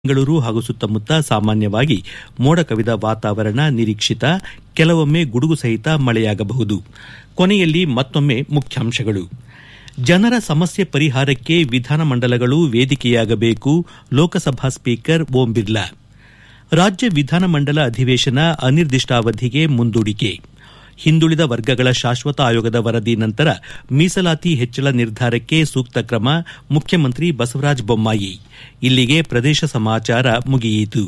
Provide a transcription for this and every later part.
ಬೆಂಗಳೂರು ಹಾಗೂ ಸುತ್ತಮುತ್ತ ಸಾಮಾನ್ಯವಾಗಿ ಮೋಡ ಕವಿದ ವಾತಾವರಣ ನಿರೀಕ್ಷಿತ ಕೆಲವೊಮ್ಮೆ ಗುಡುಗು ಸಹಿತ ಮಳೆಯಾಗಬಹುದು ಕೊನೆಯಲ್ಲಿ ಮತ್ತೊಮ್ಮೆ ಮುಖ್ಯಾಂಶಗಳು ಜನರ ಸಮಸ್ಯೆ ಪರಿಹಾರಕ್ಕೆ ವಿಧಾನಮಂಡಲಗಳು ವೇದಿಕೆಯಾಗಬೇಕು ಲೋಕಸಭಾ ಸ್ಪೀಕರ್ ಓಂ ಬಿರ್ಲಾ ರಾಜ್ಯ ವಿಧಾನಮಂಡಲ ಅಧಿವೇಶನ ಅನಿರ್ದಿಷ್ಟಾವಧಿಗೆ ಮುಂದೂಡಿಕೆ ಹಿಂದುಳಿದ ವರ್ಗಗಳ ಶಾಶ್ವತ ಆಯೋಗದ ವರದಿ ನಂತರ ಮೀಸಲಾತಿ ಹೆಚ್ಚಳ ನಿರ್ಧಾರಕ್ಕೆ ಸೂಕ್ತ ಕ್ರಮ ಮುಖ್ಯಮಂತ್ರಿ ಬಸವರಾಜ ಬೊಮ್ಮಾಯಿ ಇಲ್ಲಿಗೆ ಪ್ರದೇಶ ಸಮಾಚಾರ ಮುಗಿಯಿತು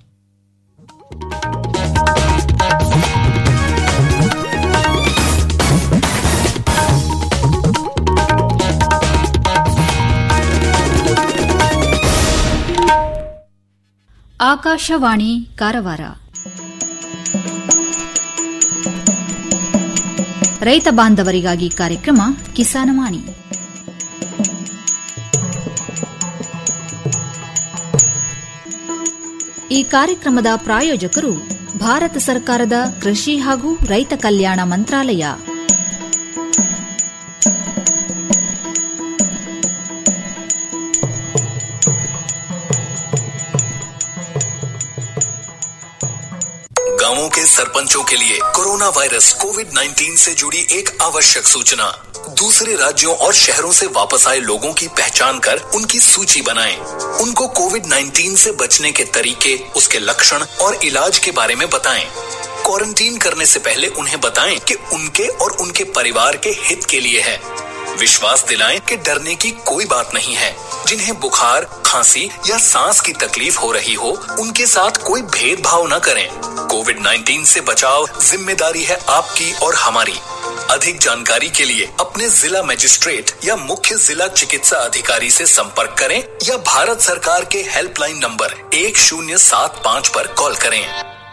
ಆಕಾಶವಾಣಿ ಕಾರವಾರ ರೈತ ಬಾಂಧವರಿಗಾಗಿ ಕಾರ್ಯಕ್ರಮ ಕಿಸಾನವಾಣಿ ಈ ಕಾರ್ಯಕ್ರಮದ ಪ್ರಾಯೋಜಕರು ಭಾರತ ಸರ್ಕಾರದ ಕೃಷಿ ಹಾಗೂ ರೈತ ಕಲ್ಯಾಣ ಮಂತ್ರಾಲಯ गांवों के सरपंचों के लिए कोरोना वायरस कोविड 19 से जुड़ी एक आवश्यक सूचना दूसरे राज्यों और शहरों से वापस आए लोगों की पहचान कर उनकी सूची बनाएं। उनको कोविड 19 से बचने के तरीके उसके लक्षण और इलाज के बारे में बताएं। क्वारंटीन करने से पहले उन्हें बताएं कि उनके और उनके परिवार के हित के लिए है विश्वास दिलाएं कि डरने की कोई बात नहीं है जिन्हें बुखार खांसी या सांस की तकलीफ हो रही हो उनके साथ कोई भेदभाव न करें कोविड 19 से बचाव जिम्मेदारी है आपकी और हमारी अधिक जानकारी के लिए अपने जिला मजिस्ट्रेट या मुख्य जिला चिकित्सा अधिकारी से संपर्क करें या भारत सरकार के हेल्पलाइन नंबर एक शून्य सात पाँच पर कॉल करें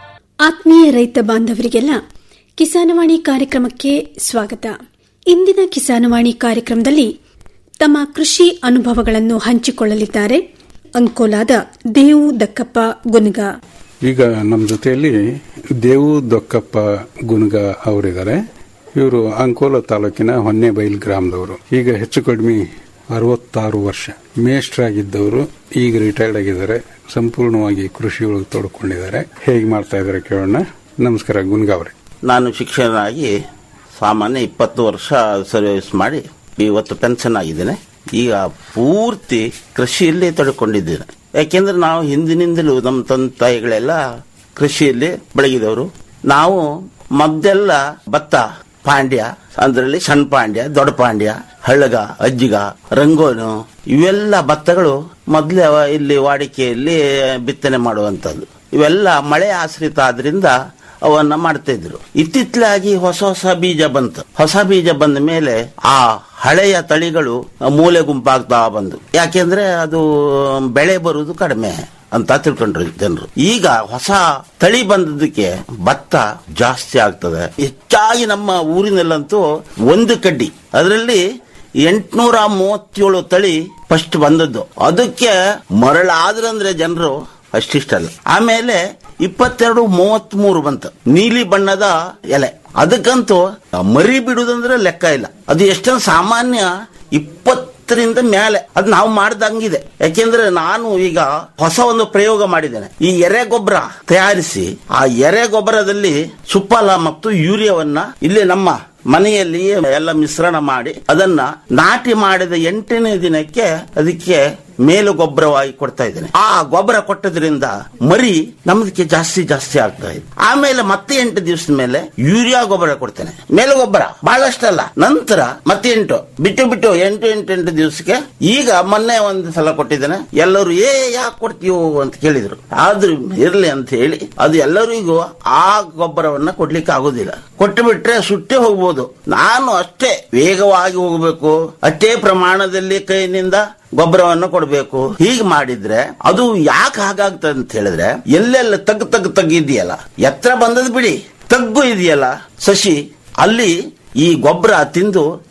ಆತ್ಮೀಯ ರೈತ ಬಾಂಧವರಿಗೆಲ್ಲ ಕಿಸಾನವಾಣಿ ಕಾರ್ಯಕ್ರಮಕ್ಕೆ ಸ್ವಾಗತ ಇಂದಿನ ಕಿಸಾನವಾಣಿ ಕಾರ್ಯಕ್ರಮದಲ್ಲಿ ತಮ್ಮ ಕೃಷಿ ಅನುಭವಗಳನ್ನು ಹಂಚಿಕೊಳ್ಳಲಿದ್ದಾರೆ ಅಂಕೋಲಾದ ದೇವು ದಕ್ಕಪ್ಪ ಗುನ್ಗ ಈಗ ನಮ್ಮ ಜೊತೆಯಲ್ಲಿ ದೇವು ದೊಕ್ಕಪ್ಪ ಗುನ್ಗ ಅವರಿದ್ದಾರೆ ಇವರು ಅಂಕೋಲ ತಾಲೂಕಿನ ಹೊನ್ನೆಬೈಲ್ ಗ್ರಾಮದವರು ಈಗ ಹೆಚ್ಚು ಕಡಿಮೆ ಅರವತ್ತಾರು ವರ್ಷ ಮೇಷ್ಟ್ರಾಗಿದ್ದವರು ಈಗ ರಿಟೈರ್ಡ್ ಆಗಿದ್ದಾರೆ ಸಂಪೂರ್ಣವಾಗಿ ಕೃಷಿಯೊಳಗೆ ತೊಡ್ಕೊಂಡಿದ್ದಾರೆ ಹೇಗೆ ಮಾಡ್ತಾ ಇದ್ದಾರೆ ಕೇಳೋಣ ನಮಸ್ಕಾರ ಗುನ್ಗ ಅವರೇ ನಾನು ಶಿಕ್ಷಕನಾಗಿ ಸಾಮಾನ್ಯ ಇಪ್ಪತ್ತು ವರ್ಷ ಸರ್ವಿಸ್ ಮಾಡಿ ಇವತ್ತು ಪೆನ್ಷನ್ ಆಗಿದ್ದೇನೆ ಈಗ ಪೂರ್ತಿ ಕೃಷಿಯಲ್ಲಿ ತೊಡಕೊಂಡಿದ್ದೇನೆ ಯಾಕೆಂದ್ರೆ ನಾವು ಹಿಂದಿನಿಂದಲೂ ನಮ್ಮ ತಂದೆ ತಾಯಿಗಳೆಲ್ಲ ಕೃಷಿಯಲ್ಲಿ ಬೆಳಗಿದವರು ನಾವು ಮೊದಲೆಲ್ಲ ಭತ್ತ ಪಾಂಡ್ಯ ಅದರಲ್ಲಿ ಸಣ್ಣ ಪಾಂಡ್ಯ ದೊಡ್ಡ ಪಾಂಡ್ಯ ಹಳ್ಳಗ ಅಜ್ಜಿಗ ರಂಗೋನು ಇವೆಲ್ಲ ಭತ್ತಗಳು ಮೊದಲೇ ಇಲ್ಲಿ ವಾಡಿಕೆಯಲ್ಲಿ ಬಿತ್ತನೆ ಮಾಡುವಂತದ್ದು ಇವೆಲ್ಲ ಮಳೆ ಆಶ್ರಿತ ಆದ್ರಿಂದ ಅವನ್ನ ಮಾಡ್ತಾ ಇದ್ರು ಇತ್ತಿತ್ತಲಾಗಿ ಹೊಸ ಹೊಸ ಬೀಜ ಬಂತು ಹೊಸ ಬೀಜ ಬಂದ ಮೇಲೆ ಆ ಹಳೆಯ ತಳಿಗಳು ಮೂಲೆ ಗುಂಪಾಗ್ತಾ ಬಂದು ಯಾಕೆಂದ್ರೆ ಅದು ಬೆಳೆ ಬರುವುದು ಕಡಿಮೆ ಅಂತ ತಿಳ್ಕೊಂಡ್ರು ಜನರು ಈಗ ಹೊಸ ತಳಿ ಬಂದದಕ್ಕೆ ಭತ್ತ ಜಾಸ್ತಿ ಆಗ್ತದೆ ಹೆಚ್ಚಾಗಿ ನಮ್ಮ ಊರಿನಲ್ಲಂತೂ ಒಂದು ಕಡ್ಡಿ ಅದರಲ್ಲಿ ಎಂಟ್ನೂರ ಮೂವತ್ತೇಳು ತಳಿ ಫಸ್ಟ್ ಬಂದದ್ದು ಅದಕ್ಕೆ ಮರಳಾದ್ರಂದ್ರೆ ಜನರು ಅಷ್ಟಿಷ್ಟಲ್ಲ ಆಮೇಲೆ ಇಪ್ಪತ್ತೆರಡು ಮೂವತ್ತ್ ಮೂರು ಬಂತು ನೀಲಿ ಬಣ್ಣದ ಎಲೆ ಅದಕ್ಕಂತೂ ಮರಿ ಬಿಡುದಂದ್ರೆ ಲೆಕ್ಕ ಇಲ್ಲ ಅದು ಎಷ್ಟೊಂದು ಸಾಮಾನ್ಯ ಇಪ್ಪತ್ತರಿಂದ ಮೇಲೆ ಅದು ನಾವು ಮಾಡ್ದಂಗಿದೆ ಯಾಕೆಂದ್ರೆ ನಾನು ಈಗ ಹೊಸ ಒಂದು ಪ್ರಯೋಗ ಮಾಡಿದ್ದೇನೆ ಈ ಎರೆ ಗೊಬ್ಬರ ತಯಾರಿಸಿ ಆ ಎರೆ ಗೊಬ್ಬರದಲ್ಲಿ ಸುಪ್ಪಲ ಮತ್ತು ಯೂರಿಯಾವನ್ನ ಇಲ್ಲಿ ನಮ್ಮ ಮನೆಯಲ್ಲಿ ಎಲ್ಲ ಮಿಶ್ರಣ ಮಾಡಿ ಅದನ್ನ ನಾಟಿ ಮಾಡಿದ ಎಂಟನೇ ದಿನಕ್ಕೆ ಅದಕ್ಕೆ ಮೇಲು ಗೊಬ್ಬರವಾಗಿ ಕೊಡ್ತಾ ಇದ್ದೇನೆ ಆ ಗೊಬ್ಬರ ಕೊಟ್ಟದ್ರಿಂದ ಮರಿ ನಮ್ದಕ್ಕೆ ಜಾಸ್ತಿ ಜಾಸ್ತಿ ಆಗ್ತಾ ಇದೆ ಆಮೇಲೆ ಮತ್ತೆ ಎಂಟು ದಿವಸದ ಮೇಲೆ ಯೂರಿಯಾ ಗೊಬ್ಬರ ಕೊಡ್ತೇನೆ ಮೇಲು ಗೊಬ್ಬರ ಬಹಳಷ್ಟಲ್ಲ ನಂತರ ಮತ್ತೆ ಎಂಟು ಬಿಟ್ಟು ಬಿಟ್ಟು ಎಂಟು ಎಂಟು ಎಂಟು ದಿವಸಕ್ಕೆ ಈಗ ಮೊನ್ನೆ ಒಂದು ಸಲ ಕೊಟ್ಟಿದ್ದೇನೆ ಎಲ್ಲರೂ ಏ ಯಾಕೆ ಕೊಡ್ತೀವೋ ಅಂತ ಕೇಳಿದ್ರು ಆದ್ರೂ ಇರ್ಲಿ ಅಂತ ಹೇಳಿ ಅದು ಎಲ್ಲರಿಗೂ ಆ ಗೊಬ್ಬರವನ್ನ ಕೊಡ್ಲಿಕ್ಕೆ ಆಗುದಿಲ್ಲ ಕೊಟ್ಟು ಬಿಟ್ರೆ ಸುಟ್ಟೆ ಹೋಗ್ಬೋದು ನಾನು ಅಷ್ಟೇ ವೇಗವಾಗಿ ಹೋಗಬೇಕು ಅಷ್ಟೇ ಪ್ರಮಾಣದಲ್ಲಿ ಕೈನಿಂದ ಗೊಬ್ಬರವನ್ನು ಕೊಡಬೇಕು ಹೀಗೆ ಮಾಡಿದ್ರೆ ಅದು ಯಾಕೆ ಹಾಗಾಗ್ತದೆ ಅಂತ ಹೇಳಿದ್ರೆ ಎಲ್ಲೆಲ್ಲ ತಗ್ ತಗ್ ತಗ್ ಇದೆಯಲ್ಲ ಎತ್ತರ ಬಂದದ್ ಬಿಡಿ ತಗ್ಗು ಇದೆಯಲ್ಲ ಸಸಿ ಅಲ್ಲಿ ಈ ಗೊಬ್ಬರ ತಿಂದು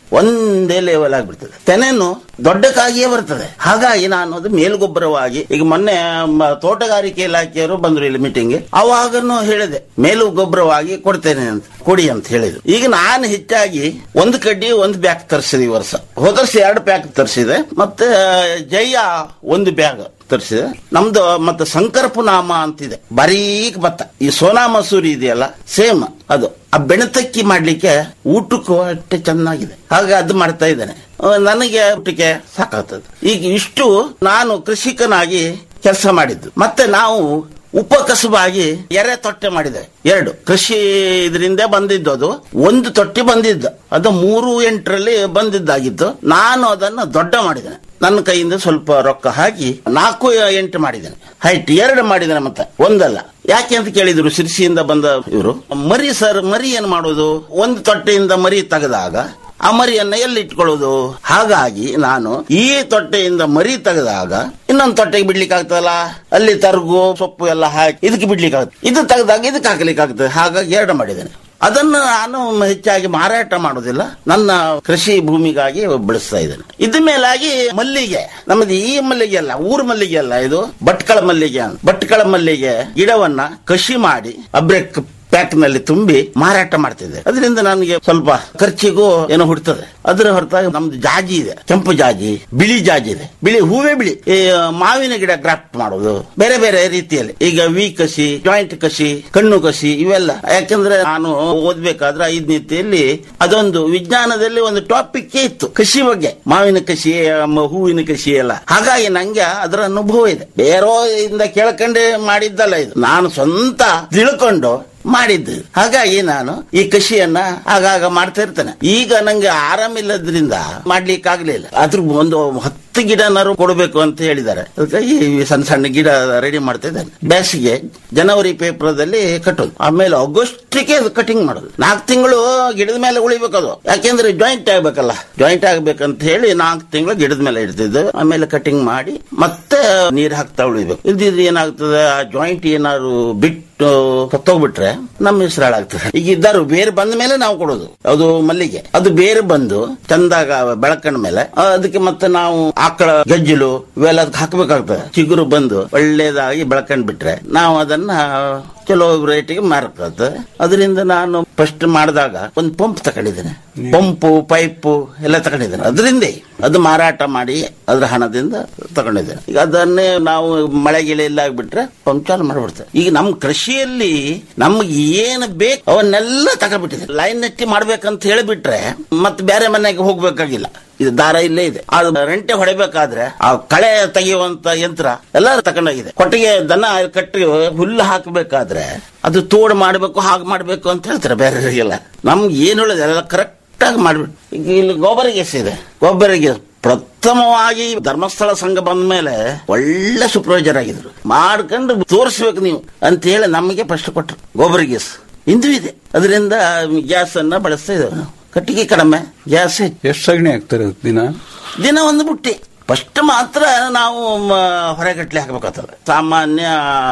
ಒಂದೇ ಲೆವೆಲ್ ಆಗಿಬಿಡ್ತದೆ ತೆನೆನು ದೊಡ್ಡ ಕಾಗಿಯೇ ಬರ್ತದೆ ಹಾಗಾಗಿ ನಾನು ಅದು ಮೇಲುಗೊಬ್ಬರವಾಗಿ ಈಗ ಮೊನ್ನೆ ಮ- ತೋಟಗಾರಿಕೆ ಇಲಾಖೆಯವರು ಬಂದ್ರು ಇಲ್ಲಿ ಮೀಟಿಂಗ್ ಅವಾಗನು ಹೇಳಿದೆ ಮೇಲು ಗೊಬ್ಬರವಾಗಿ ಕೊಡ್ತೇನೆ ಅಂತ ಕೊಡಿ ಅಂತ ಹೇಳಿದ್ರು ಈಗ ನಾನು ಹೆಚ್ಚಾಗಿ ಒಂದು ಕಡ್ಡಿ ಒಂದು ಬ್ಯಾಗ್ ತರಿಸಿದೆ ಈ ವರ್ಷ ಹೋದ ವರ್ಷ ಎರಡು ಬ್ಯಾಗ್ ತರಿಸಿದೆ ಮತ್ತೆ ಜಯ ಒಂದು ಬ್ಯಾಗ್ ತರಿಸಿದೆ ನಮ್ದು ಮತ್ತೆ ಸಂಕರ್ಪುನಾಮ ಅಂತಿದೆ ಬರೀಕ್ ಭತ್ತ ಈ ಸೋನಾ ಮಸೂರಿ ಇದೆಯಲ್ಲ ಸೇಮ್ ಅದು ಆ ಬೆಣತಕ್ಕಿ ಮಾಡ್ಲಿಕ್ಕೆ ಊಟಕ್ಕೂ ಅಷ್ಟೇ ಚೆನ್ನಾಗಿದೆ ಹಾಗೆ ಅದು ಮಾಡ್ತಾ ಇದ್ದೇನೆ ಆ, ನನಗೆ ಊಟಕ್ಕೆ ಸಾಕಾಗ್ತದೆ ಈಗ ಇಷ್ಟು ನಾನು ಕೃಷಿಕನಾಗಿ ಕೆಲಸ ಮಾಡಿದ್ದು ಮತ್ತೆ ನಾವು ಉಪಕಸಬಾಗಿ ಎರೆ ತೊಟ್ಟೆ ಮಾಡಿದೆ ಎರಡು ಕೃಷಿ ಇದರಿಂದ ಬಂದಿದ್ದು ಅದು ಒಂದು ತೊಟ್ಟಿ ಬಂದಿದ್ದು ಅದು ಮೂರು ಎಂಟರಲ್ಲಿ ಬಂದಿದ್ದಾಗಿತ್ತು ನಾನು ಅದನ್ನು ದೊಡ್ಡ ಮಾಡಿದ್ದೇನೆ ನನ್ನ ಕೈಯಿಂದ ಸ್ವಲ್ಪ ರೊಕ್ಕ ಹಾಕಿ ನಾಲ್ಕು ಎಂಟು ಮಾಡಿದ್ದೇನೆ ಹೈಟ್ ಎರಡು ಮಾಡಿದ್ದೇನೆ ಮತ್ತೆ ಒಂದಲ್ಲ ಯಾಕೆ ಅಂತ ಕೇಳಿದ್ರು ಶಿರ್ಸಿಯಿಂದ ಬಂದ ಇವರು ಮರಿ ಸರ್ ಮರಿ ಏನ್ ಮಾಡೋದು ಒಂದು ತೊಟ್ಟೆಯಿಂದ ಮರಿ ತೆಗೆದಾಗ ಆ ಮರಿಯನ್ನ ಎಲ್ಲಿ ಇಟ್ಕೊಳ್ಳೋದು ಹಾಗಾಗಿ ನಾನು ಈ ತೊಟ್ಟೆಯಿಂದ ಮರಿ ತೆಗೆದಾಗ ಇನ್ನೊಂದು ತೊಟ್ಟೆಗೆ ಬಿಡ್ಲಿಕ್ಕೆ ಆಗ್ತದಲ್ಲ ಅಲ್ಲಿ ತರ್ಗು ಸೊಪ್ಪು ಎಲ್ಲ ಹಾಕಿ ಇದಕ್ಕೆ ಬಿಡ್ಲಿಕ್ಕೆ ಆಗುತ್ತೆ ಇದು ತೆಗೆದಾಗ ಇದಕ್ಕೆ ಹಾಕ್ಲಿಕ್ಕೆ ಆಗ್ತದೆ ಹಾಗಾಗಿ ಎರಡು ಮಾಡಿದ್ದೇನೆ ಅದನ್ನು ನಾನು ಹೆಚ್ಚಾಗಿ ಮಾರಾಟ ಮಾಡೋದಿಲ್ಲ ನನ್ನ ಕೃಷಿ ಭೂಮಿಗಾಗಿ ಬೆಳೆಸ್ತಾ ಇದ್ದೇನೆ ಇದ ಮೇಲಾಗಿ ಮಲ್ಲಿಗೆ ನಮ್ಮದು ಈ ಮಲ್ಲಿಗೆ ಅಲ್ಲ ಊರ್ ಮಲ್ಲಿಗೆ ಅಲ್ಲ ಇದು ಭಟ್ಕಳ ಮಲ್ಲಿಗೆ ಅಂತ. ಭಟ್ಕಳ ಮಲ್ಲಿಗೆ ಗಿಡವನ್ನ ಕೃಷಿ ಮಾಡಿ ಅಬ್ರೆಕ್ ಪ್ಯಾಕ್ ನಲ್ಲಿ ತುಂಬಿ ಮಾರಾಟ ಮಾಡ್ತಿದ್ದೆ ಅದರಿಂದ ನನಗೆ ಸ್ವಲ್ಪ ಖರ್ಚಿಗೂ ಏನೋ ಹುಡ್ತದೆ ಅದರ ಹೊರತಾಗಿ ನಮ್ದು ಜಾಜಿ ಇದೆ ಕೆಂಪು ಜಾಜಿ ಬಿಳಿ ಜಾಜಿ ಇದೆ ಬಿಳಿ ಹೂವೇ ಬಿಳಿ ಈ ಮಾವಿನ ಗಿಡ ಗ್ರಾಫ್ಟ್ ಮಾಡೋದು ಬೇರೆ ಬೇರೆ ರೀತಿಯಲ್ಲಿ ಈಗ ವಿ ಕಸಿ ಜಾಯಿಂಟ್ ಕಸಿ ಕಣ್ಣು ಕಸಿ ಇವೆಲ್ಲ ಯಾಕಂದ್ರೆ ನಾನು ಓದ್ಬೇಕಾದ್ರೆ ಐದನೇತಿಯಲ್ಲಿ ಅದೊಂದು ವಿಜ್ಞಾನದಲ್ಲಿ ಒಂದು ಟಾಪಿಕ್ ಇತ್ತು ಕೃಷಿ ಬಗ್ಗೆ ಮಾವಿನ ಕೃಷಿ ಮ- ಹೂವಿನ ಕೃಷಿ ಎಲ್ಲ ಹಾಗಾಗಿ ನಂಗೆ ಅದರ ಅನುಭವ ಇದೆ ಬೇರೆಯಿಂದ ಕೇಳ್ಕೊಂಡೆ ಮಾಡಿದ್ದಲ್ಲ ಇದು ನಾನು ಸ್ವಂತ ತಿಳ್ಕೊಂಡು ಮಾಡಿದ್ದು ಹಾಗಾಗಿ ನಾನು ಈ ಕೃಷಿಯನ್ನ ಆಗಾಗ ಮಾಡ್ತಾ ಇರ್ತೇನೆ ಈಗ ನಂಗೆ ಆರಾಮಿಲ್ಲದ್ರಿಂದ ಮಾಡ್ಲಿಕ್ಕೆ ಆಗ್ಲಿಲ್ಲ ಅದ್ರ ಒಂದು ಹತ್ತು ಗಿಡನಾರು ಕೊಡಬೇಕು ಅಂತ ಹೇಳಿದ್ದಾರೆ ಅದಕ್ಕಾಗಿ ಈ ಸಣ್ಣ ಸಣ್ಣ ಗಿಡ ರೆಡಿ ಮಾಡ್ತಾ ಇದ್ದೇನೆ ಬೇಸಿಗೆ ಜನವರಿ ಪೇಪರ್ದಲ್ಲಿ ಕಟ್ಟೋದು ಆಮೇಲೆ ಆಗಸ್ಟ್ಗೆ ಅದು ಕಟಿಂಗ್ ಮಾಡೋದು ನಾಲ್ಕು ತಿಂಗಳು ಗಿಡದ ಮೇಲೆ ಉಳಿಬೇಕು ಅದು ಯಾಕೆಂದ್ರೆ ಜಾಯಿಂಟ್ ಆಗ್ಬೇಕಲ್ಲ ಜಾಯಿಂಟ್ ಆಗ್ಬೇಕಂತ ಹೇಳಿ ನಾಲ್ಕು ತಿಂಗಳು ಗಿಡದ ಮೇಲೆ ಇಡ್ತಿದ್ದು ಆಮೇಲೆ ಕಟಿಂಗ್ ಮಾಡಿ ಮತ್ತೆ ನೀರ್ ಹಾಕ್ತಾ ಉಳಿಬೇಕು ಇಲ್ದಿದ್ರೆ ಏನಾಗ್ತದೆ ಆ ಜಾಯಿಂಟ್ ಏನಾದ್ರು ಬಿಟ್ಟು ಕತ್ತೋಗ್ಬಿಟ್ರೆ ನಮ್ಮ ಹೆಸರು ಹಾಳಾಗ್ತದೆ ಈಗ ಇದ್ದಾರು ಬೇರೆ ಬಂದ ಮೇಲೆ ನಾವು ಕೊಡೋದು ಅದು ಮಲ್ಲಿಗೆ ಅದು ಬೇರೆ ಬಂದು ಚಂದಾಗ ಬೆಳಕಂಡ ಮೇಲೆ ಆ, ಅದಕ್ಕೆ ಮತ್ತೆ ನಾವು ಆಕಳ ಗಜ್ಜಲು ಇವೆಲ್ಲ ಅದಕ್ಕೆ ಹಾಕಬೇಕಾಗ್ತದೆ ಚಿಗುರು ಬಂದು ಒಳ್ಳೇದಾಗಿ ಬೆಳಕಂಡ್ ಬಿಟ್ರೆ ನಾವು ಅದನ್ನ ಕೆಲವು ರೇಟಿಗೆ ಮಾರಕ್ಕಾಗ್ತದೆ ಅದರಿಂದ ನಾನು ಫಸ್ಟ್ ಮಾಡಿದಾಗ ಒಂದು ಪಂಪ್ ತಗೊಂಡಿದ್ದೇನೆ ಪಂಪು ಪೈಪು ಎಲ್ಲ ತಗೊಂಡಿದ್ದೇನೆ ಅದರಿಂದೇ ಅದು ಮಾರಾಟ ಮಾಡಿ ಅದರ ಹಣದಿಂದ ತಗೊಂಡಿದ್ದೇನೆ ಈಗ ಅದನ್ನೇ ನಾವು ಮಳೆ ಗಿಳೆ ಇಲ್ಲ ಆಗ್ಬಿಟ್ರೆ ಪಂಪ್ ಚಾಲು ಮಾಡ್ಬಿಡ್ತೇವೆ ಈಗ ನಮ್ಮ ಕೃಷಿಯಲ್ಲಿ ನಮ್ಗೆ ಏನು ಬೇಕು ಅವನ್ನೆಲ್ಲ ತಗೊಂಡ್ಬಿಟ್ಟಿದೆ ಲೈನ್ ನೆಟ್ಟಿ ಮಾಡ್ಬೇಕಂತ ಹೇಳಿಬಿಟ್ರೆ ಮತ್ತೆ ಬೇರೆ ಮನೆಗೆ ಹೋಗ್ಬೇಕಾಗಿಲ್ಲ ಇದು ದಾರ ಇಲ್ಲೇ ಇದೆ ಅದು ರೆಂಟೆ ಹೊಡಿಬೇಕಾದ್ರೆ ಆ ಕಳೆ ತೆಗೆಯುವಂತ ಯಂತ್ರ ಎಲ್ಲ ತಗೊಂಡೋಗಿದೆ ಕೊಟ್ಟಿಗೆ ದನ ಕಟ್ಟಿ ಹುಲ್ಲು ಹಾಕಬೇಕಾದ್ರೆ ಅದು ತೋಡು ಮಾಡಬೇಕು ಹಾಗೆ ಮಾಡಬೇಕು ಅಂತ ಹೇಳ್ತಾರೆ ಬೇರೆಯವರಿಗೆಲ್ಲ ನಮ್ಗೆ ಏನು ಹೇಳೋದು ಎಲ್ಲ ಕರೆಕ್ಟ್ ಆಗಿ ಮಾಡ್ಬಿಟ್ಟು ಈಗ ಇಲ್ಲಿ ಗೊಬ್ಬರ ಗ್ಯಾಸ್ ಇದೆ ಗೊಬ್ಬರ ಗ್ಯಾಸ್ ಪ್ರಥಮವಾಗಿ ಧರ್ಮಸ್ಥಳ ಸಂಘ ಬಂದ ಮೇಲೆ ಒಳ್ಳೆ ಸೂಪರ್ವೈಸರ್ ಆಗಿದ್ರು ಮಾಡ್ಕೊಂಡು ತೋರಿಸ್ಬೇಕು ನೀವು ಅಂತ ಹೇಳಿ ನಮಗೆ ಫಸ್ಟ್ ಕೊಟ್ರು ಗೊಬ್ಬರ ಗ್ಯಾಸ್ ಇಂದು ಇದೆ ಅದರಿಂದ ಗ್ಯಾಸ್ ಅನ್ನ ಬಳಸ್ತಾ ಇದ್ದೇವೆ ನಾವು ಕಟ್ಟಿಗೆ ಕಡಿಮೆ ಗ್ಯಾಸ್ ಹೆಚ್ಚು ಎಷ್ಟು ಸಗಣಿ ಆಗ್ತಾರೆ ದಿನ ದಿನ ಒಂದು ಬುಟ್ಟಿ ಫಸ್ಟ್ ಮಾತ್ರ ನಾವು ಮ, ಹೊರಗಟ್ಲೆ ಹಾಕಬೇಕಾಗ್ತದೆ ಸಾಮಾನ್ಯ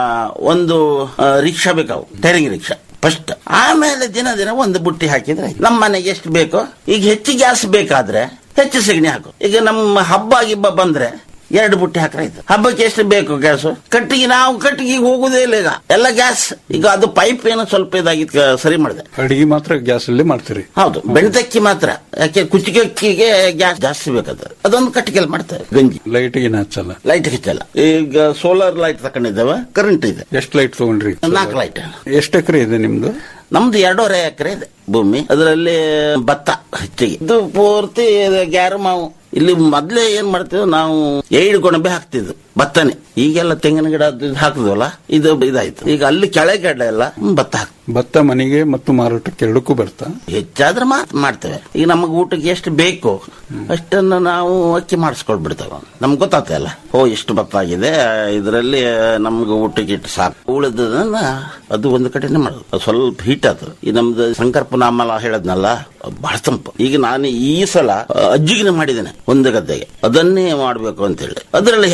ಒಂದು ಆ, ರಿಕ್ಷಾ ಬೇಕಾವು ಟೈರಿಂಗ್ ರಿಕ್ಷಾ ಫಸ್ಟ್ ಆಮೇಲೆ ದಿನ ದಿನ ಒಂದು ಬುಟ್ಟಿ ಹಾಕಿದ್ರೆ ಆಯ್ತು. ನಮ್ಮ ಮನೆಗೆ ಎಷ್ಟು ಬೇಕೋ ಈಗ ಹೆಚ್ಚು ಗ್ಯಾಸ್ ಬೇಕಾದ್ರೆ ಹೆಚ್ಚು ಸಗಣಿ ಹಾಕು ಈಗ ನಮ್ಮ ಹಬ್ಬ ಗಿಬ್ಬ ಬಂದ್ರೆ ಎರಡು ಬುಟ್ಟಿ ಹಾಕ್ರಾಯ್ತು ಹಬ್ಬಕ್ಕೆ ಎಷ್ಟು ಬೇಕು ಗ್ಯಾಸ್ ಕಟ್ಟಿಗೆ ನಾವು ಕಟ್ಟಿಗೆ ಹೋಗುದೇ ಇಲ್ಲ ಈಗ ಎಲ್ಲ ಗ್ಯಾಸ್ ಈಗ ಅದು ಪೈಪ್ ಏನೋ ಸ್ವಲ್ಪ ಇದಾಗಿತ್ತು ಸರಿ ಮಾಡಿದೆ ಅಡಿಗೆ ಮಾತ್ರ ಗ್ಯಾಸ್ ಅಲ್ಲಿ ಮಾಡ್ತೀರಿ ಹೌದು ಬೆಣ್ತಕ್ಕಿ ಮಾತ್ರ ಯಾಕೆ ಕುಚ್ಚಿಗೆ ಅಕ್ಕಿಗೆ ಗ್ಯಾಸ್ ಜಾಸ್ತಿ ಬೇಕಾದ ಅದೊಂದು ಕಟ್ಟಿಗೆಲ್ ಮಾಡ್ತಾರೆ ಗಂಜಿ ಲೈಟ್ ಏನ್ ಹಚ್ಚಲ್ಲ ಲೈಟ್ ಹಚ್ಚಲ್ಲ ಈಗ ಸೋಲಾರ್ ಲೈಟ್ ತಕೊಂಡಿದ್ದೇವೆ ಕರೆಂಟ್ ಇದೆ ಎಷ್ಟು ಲೈಟ್ ತಗೊಂಡ್ರಿ ನಾಲ್ಕು ಲೈಟ್ ಎಷ್ಟು ಎಕರೆ ಇದೆ ನಿಮ್ದು ನಮ್ದು ಎರಡೂವರೆ ಎಕರೆ ಇದೆ ಭೂಮಿ ಅದರಲ್ಲಿ ಭತ್ತ ಹೆಚ್ಚಿಗೆ ಇದು ಪೂರ್ತಿ ಗ್ಯಾರು ಮಾವು ಇಲ್ಲಿ ಮೊದ್ಲೇ ಏನ್ ಮಾಡ್ತಿದ್ವು ನಾವು ಏಳು ಗೊಂಬೆ ಹಾಕ್ತಿದ್ವು ಭತ್ತನೆ ಈಗೆಲ್ಲ ತೆಂಗಿನ ಗಿಡ ಅದು ಇದು ಹಾಕಿದ್ವಲ್ಲ ಇದು ಇದಾಯ್ತು ಈಗ ಅಲ್ಲಿ ಕೆಳಗಡೆ ಎಲ್ಲ ಭತ್ತ ಹಾಕ್ ಭತ್ತ ಮನೆಗೆ ಮತ್ತು ಮಾರಾಟಕ್ಕೆ ಎರಡಕ್ಕೂ ಬರ್ತಾ ಹೆಚ್ಚಾದ್ರೆ ಮಾತ್ ಮಾಡ್ತೇವೆ ಈಗ ನಮಗೆ ಊಟಕ್ಕೆ ಎಷ್ಟು ಬೇಕು ಅಷ್ಟನ್ನು ನಾವು ಅಕ್ಕಿ ಮಾಡಿಸ್ಕೊಳ್ಬಿಡ್ತೇವೆ ನಮ್ಗೆ ಗೊತ್ತಾಗ್ತಲ್ಲ ಓ ಎಷ್ಟು ಭತ್ತ ಆಗಿದೆ ಇದರಲ್ಲಿ ನಮ್ಗೆ ಊಟಕ್ಕೆ ಇಟ್ಟು ಸಾಕು ಉಳಿದದನ್ನ ಅದು ಒಂದು ಕಡೆನೆ ಮಾಡೋದು ಅದು ಸ್ವಲ್ಪ ಹೀಟ್ ಆತದೆ ಈ ನಮ್ದು ಸಂಕರ್ಪನಾಮಲ ಹೇಳದ್ನಲ್ಲ ಅದು ಬಹಳ ತಂಪು ಈಗ ನಾನು ಈ ಸಲ ಅಜ್ಜಿಗೆ ಮಾಡಿದ್ದೇನೆ ಒಂದು ಗದ್ದೆಗೆ ಅದನ್ನೇ ಮಾಡಬೇಕು ಅಂತ ಹೇಳಿ ಅದರಲ್ಲಿ ಹ್ಯಾಂಗ್ ಭತ್ತ